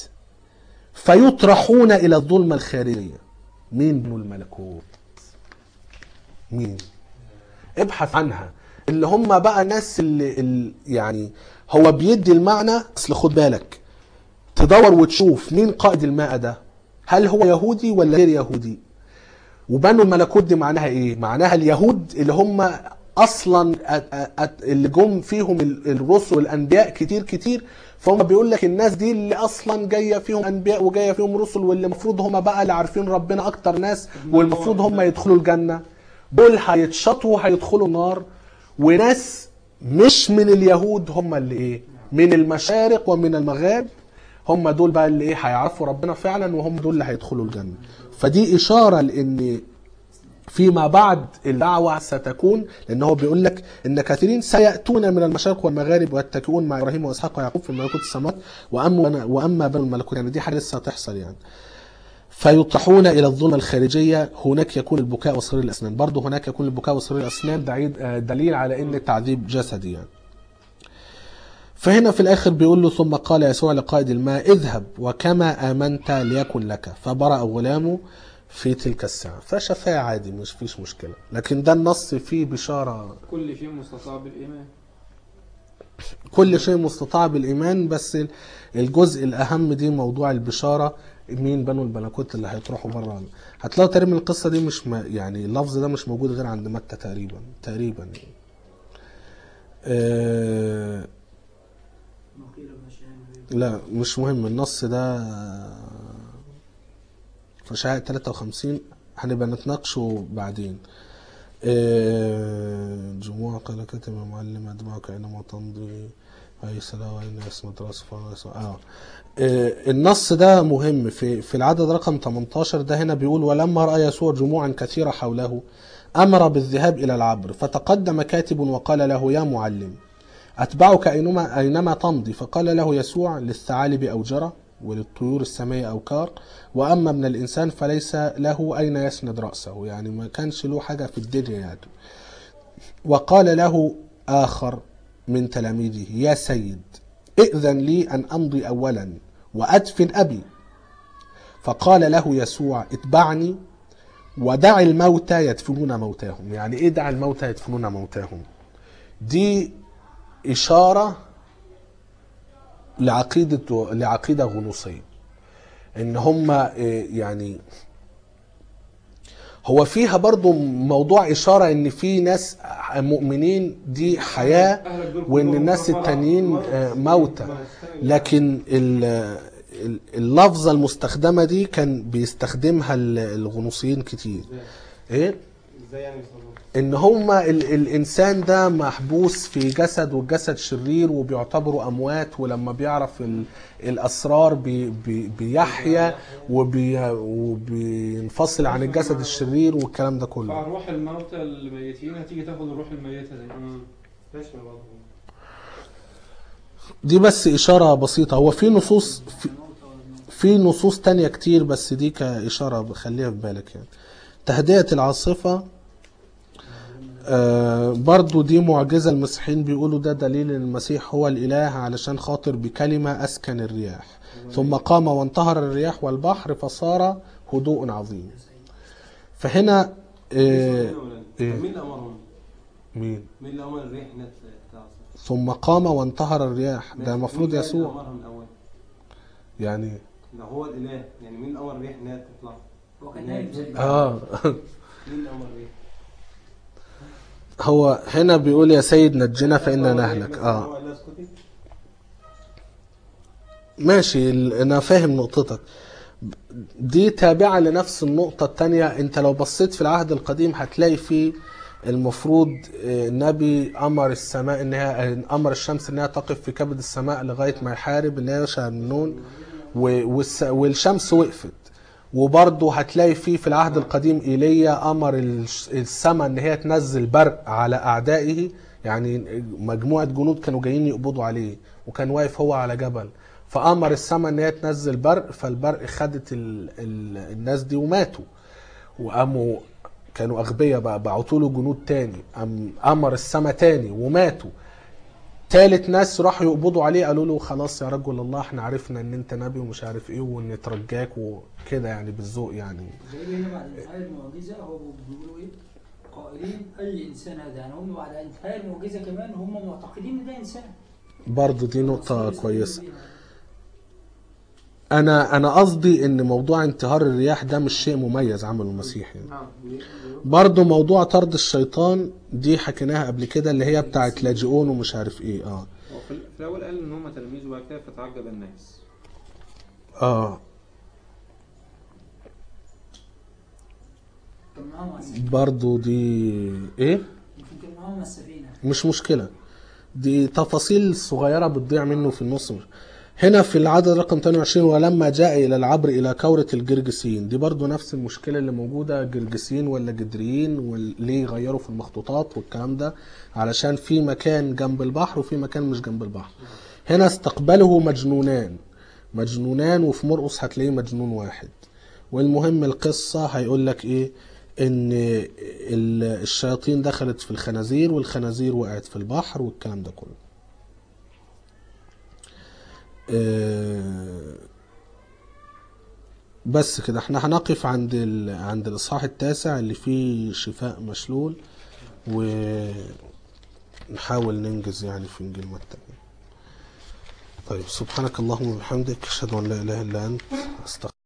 فيطرحون إلى الظلمة الخارجية مين بنو الملكوت مين ابحث عنها اللي هم بقى ناس اللي, اللي يعني هو بيدي المعنى اصل خد بالك تدور وتشوف مين قائد الماء ده هل هو يهودي ولا غير يهودي وبنو الملكوت دي معناها ايه معناها اليهود اللي هم اصلا أت- أت- اللي جم فيهم ال- الرسل والانبياء كتير كتير فهم بيقول لك الناس دي اللي اصلا جايه فيهم انبياء وجايه فيهم رسل واللي المفروض هم بقى اللي عارفين ربنا اكتر ناس والمفروض هم يدخلوا الجنه دول هيتشطوا هيدخلوا النار وناس مش من اليهود هم اللي ايه من المشارق ومن المغارب هم دول بقى اللي ايه هيعرفوا ربنا فعلا وهم دول اللي هيدخلوا الجنه فدي اشاره لان فيما بعد الدعوة ستكون لأن هو بيقول لك إن كثيرين سيأتون من المشارق والمغارب ويتكئون مع إبراهيم وإسحاق ويعقوب في ملكوت السماوات وأما وأما بنو الملكوت يعني دي حاجة لسه هتحصل يعني فيطرحون إلى الظلمة الخارجية هناك يكون البكاء وصرير الأسنان برضه هناك يكون البكاء وصرير الأسنان دعيد- آه، دليل على إن التعذيب جسدي يعني فهنا في الآخر بيقول له ثم قال يسوع لقائد الماء اذهب وكما آمنت ليكن لك فبرأ غلامه في تلك الساعة فشفاه عادي مش فيش مشكلة لكن ده النص فيه بشارة كل شيء مستطاع بالإيمان كل شيء مستطاع بالإيمان بس الجزء الأهم دي موضوع البشارة مين بنو الملكوت اللي هيطرحوا بره هتلاقوا تقريبا القصة دي مش م... يعني اللفظ ده مش موجود غير عند متى تقريبا تقريبا يعني. آه... وقيل ابن شهاب لا مش مهم النص ده في شهادة 53 هنبقى نتناقشه بعدين آه، جموع قال كتب معلم أتبعك أينما تمضي أي سلام وأين اسم دراسة فرنسا آه. آه، النص ده مهم في في العدد رقم 18 ده هنا بيقول ولما رأى يسوع جموعا كثيرة حوله أمر بالذهاب إلى العبر فتقدم كاتب وقال له يا معلم أتبعك أينما, أينما تمضي فقال له يسوع للثعالب أوجرة وللطيور السماء أوكار وأما من الإنسان فليس له أين يسند رأسه يعني ما كانش له حاجة في الدنيا يعني وقال له آخر من تلاميذه يا سيد ائذن لي أن أمضي أولا وأدفن أبي فقال له يسوع اتبعني ودع الموتى يدفنون موتاهم يعني ايه دع الموتى يدفنون موتاهم دي إشارة لعقيدة لعقيدة غنوصية إن هم إيه، يعني هو فيها برضو موضوع إشارة إن في ناس مؤمنين دي حياة أهلك دول وإن كلهم الناس كفرة. التانيين آه، موتى لكن ال- ال- اللفظة المستخدمة دي كان بيستخدمها ال- الغنوصيين كتير ايه ازاي يعني بيصلوا؟ ان هما ال الانسان ده محبوس في جسد والجسد شرير وبيعتبروا اموات ولما بيعرف ال الاسرار بي بي بيحيا وبي وبينفصل عن الجسد الشرير والكلام ده كله فأرواح الموتى الميتين هتيجي تاخد الروح الميتة دي ماشي مع بعض دي بس اشاره بسيطه هو في نصوص في, في نصوص تانية كتير بس دي كاشاره خليها في بالك يعني تهدئه العاصفه آه برضو دي معجزة المسيحيين بيقولوا ده دليل ان المسيح هو الاله علشان خاطر بكلمة اسكن الرياح ثم قام وانتهر الرياح والبحر فصار هدوء عظيم فهنا آه إيه؟ مين اللي امرهم؟ مين مين اللي امر الريح انها تعصف؟ ثم قام وانتهر الرياح ده ماشي. المفروض مين بقى اللي يسوع امرها من الاول؟ يعني ده هو الاله يعني مين اللي امر الريح انها تطلع؟ هو كان نايم زي اه مين اللي امر الريح؟ هو هنا بيقول يا سيد نجنا فإنا نهلك اه هو قال لها اسكتي ماشي ال- انا فاهم نقطتك دي تابعة لنفس النقطة التانية انت لو بصيت في العهد القديم هتلاقي فيه المفروض آه، النبي امر السماء انها امر الشمس انها تقف في كبد السماء لغايه ما يحارب اللي هي يشع النون و- والس- والشمس وقفت وبرضه هتلاقي فيه في العهد القديم ايليا امر الش- السماء ان هي تنزل برق على اعدائه يعني مجموعه جنود كانوا جايين يقبضوا عليه وكان واقف هو على جبل فامر السماء ان هي تنزل برق فالبرق خدت ال... ال... الناس دي وماتوا وقاموا كانوا اغبياء بقى بعتوا له جنود تاني أم امر السماء تاني وماتوا تالت ناس راحوا يقبضوا عليه قالوا له خلاص يا رجل الله احنا عرفنا ان انت نبي ومش عارف ايه وان ترجاك وكده يعني بالذوق يعني زي هنا بعد انتهاء المعجزه هو بيقولوا ايه؟ قائلين اي انسان هذا يعني هم بعد انتهاء المعجزه كمان هم معتقدين ان ده انسان برضو دي نقطة فبيستدلوا كويسة بيها. انا انا قصدي ان موضوع انتهار الرياح ده مش شيء مميز عمله المسيح يعني نعم برضو موضوع طرد الشيطان دي حكيناها قبل كده اللي هي بتاعت لاجئون ومش عارف ايه اه هو في, في الاول قال ان هم تلاميذ وبعد كده فتعجب الناس اه كان معاهم على السفينه برضو دي ايه يمكن كان معاهم على السفينه مش مشكلة دي تفاصيل صغيرة بتضيع منه في النص هنا في العدد رقم 22 ولما جاء إلى العبر إلى كورة الجرجسيين دي برضو نفس المشكلة اللي موجودة جرجسيين ولا جدريين وليه غيروا في المخطوطات والكلام ده علشان في مكان جنب البحر وفي مكان مش جنب البحر هنا استقبله مجنونان مجنونان وفي مرقس هتلاقيه مجنون واحد والمهم القصة هيقول لك ايه ان ال- الشياطين دخلت في الخنازير والخنازير وقعت في البحر والكلام ده كله آه، بس كده احنا هنقف عند ال... عند الاصحاح التاسع اللي فيه شفاء مشلول ونحاول ننجز يعني في انجيل متى طيب سبحانك اللهم وبحمدك اشهد ان لا اله الا انت استغفرك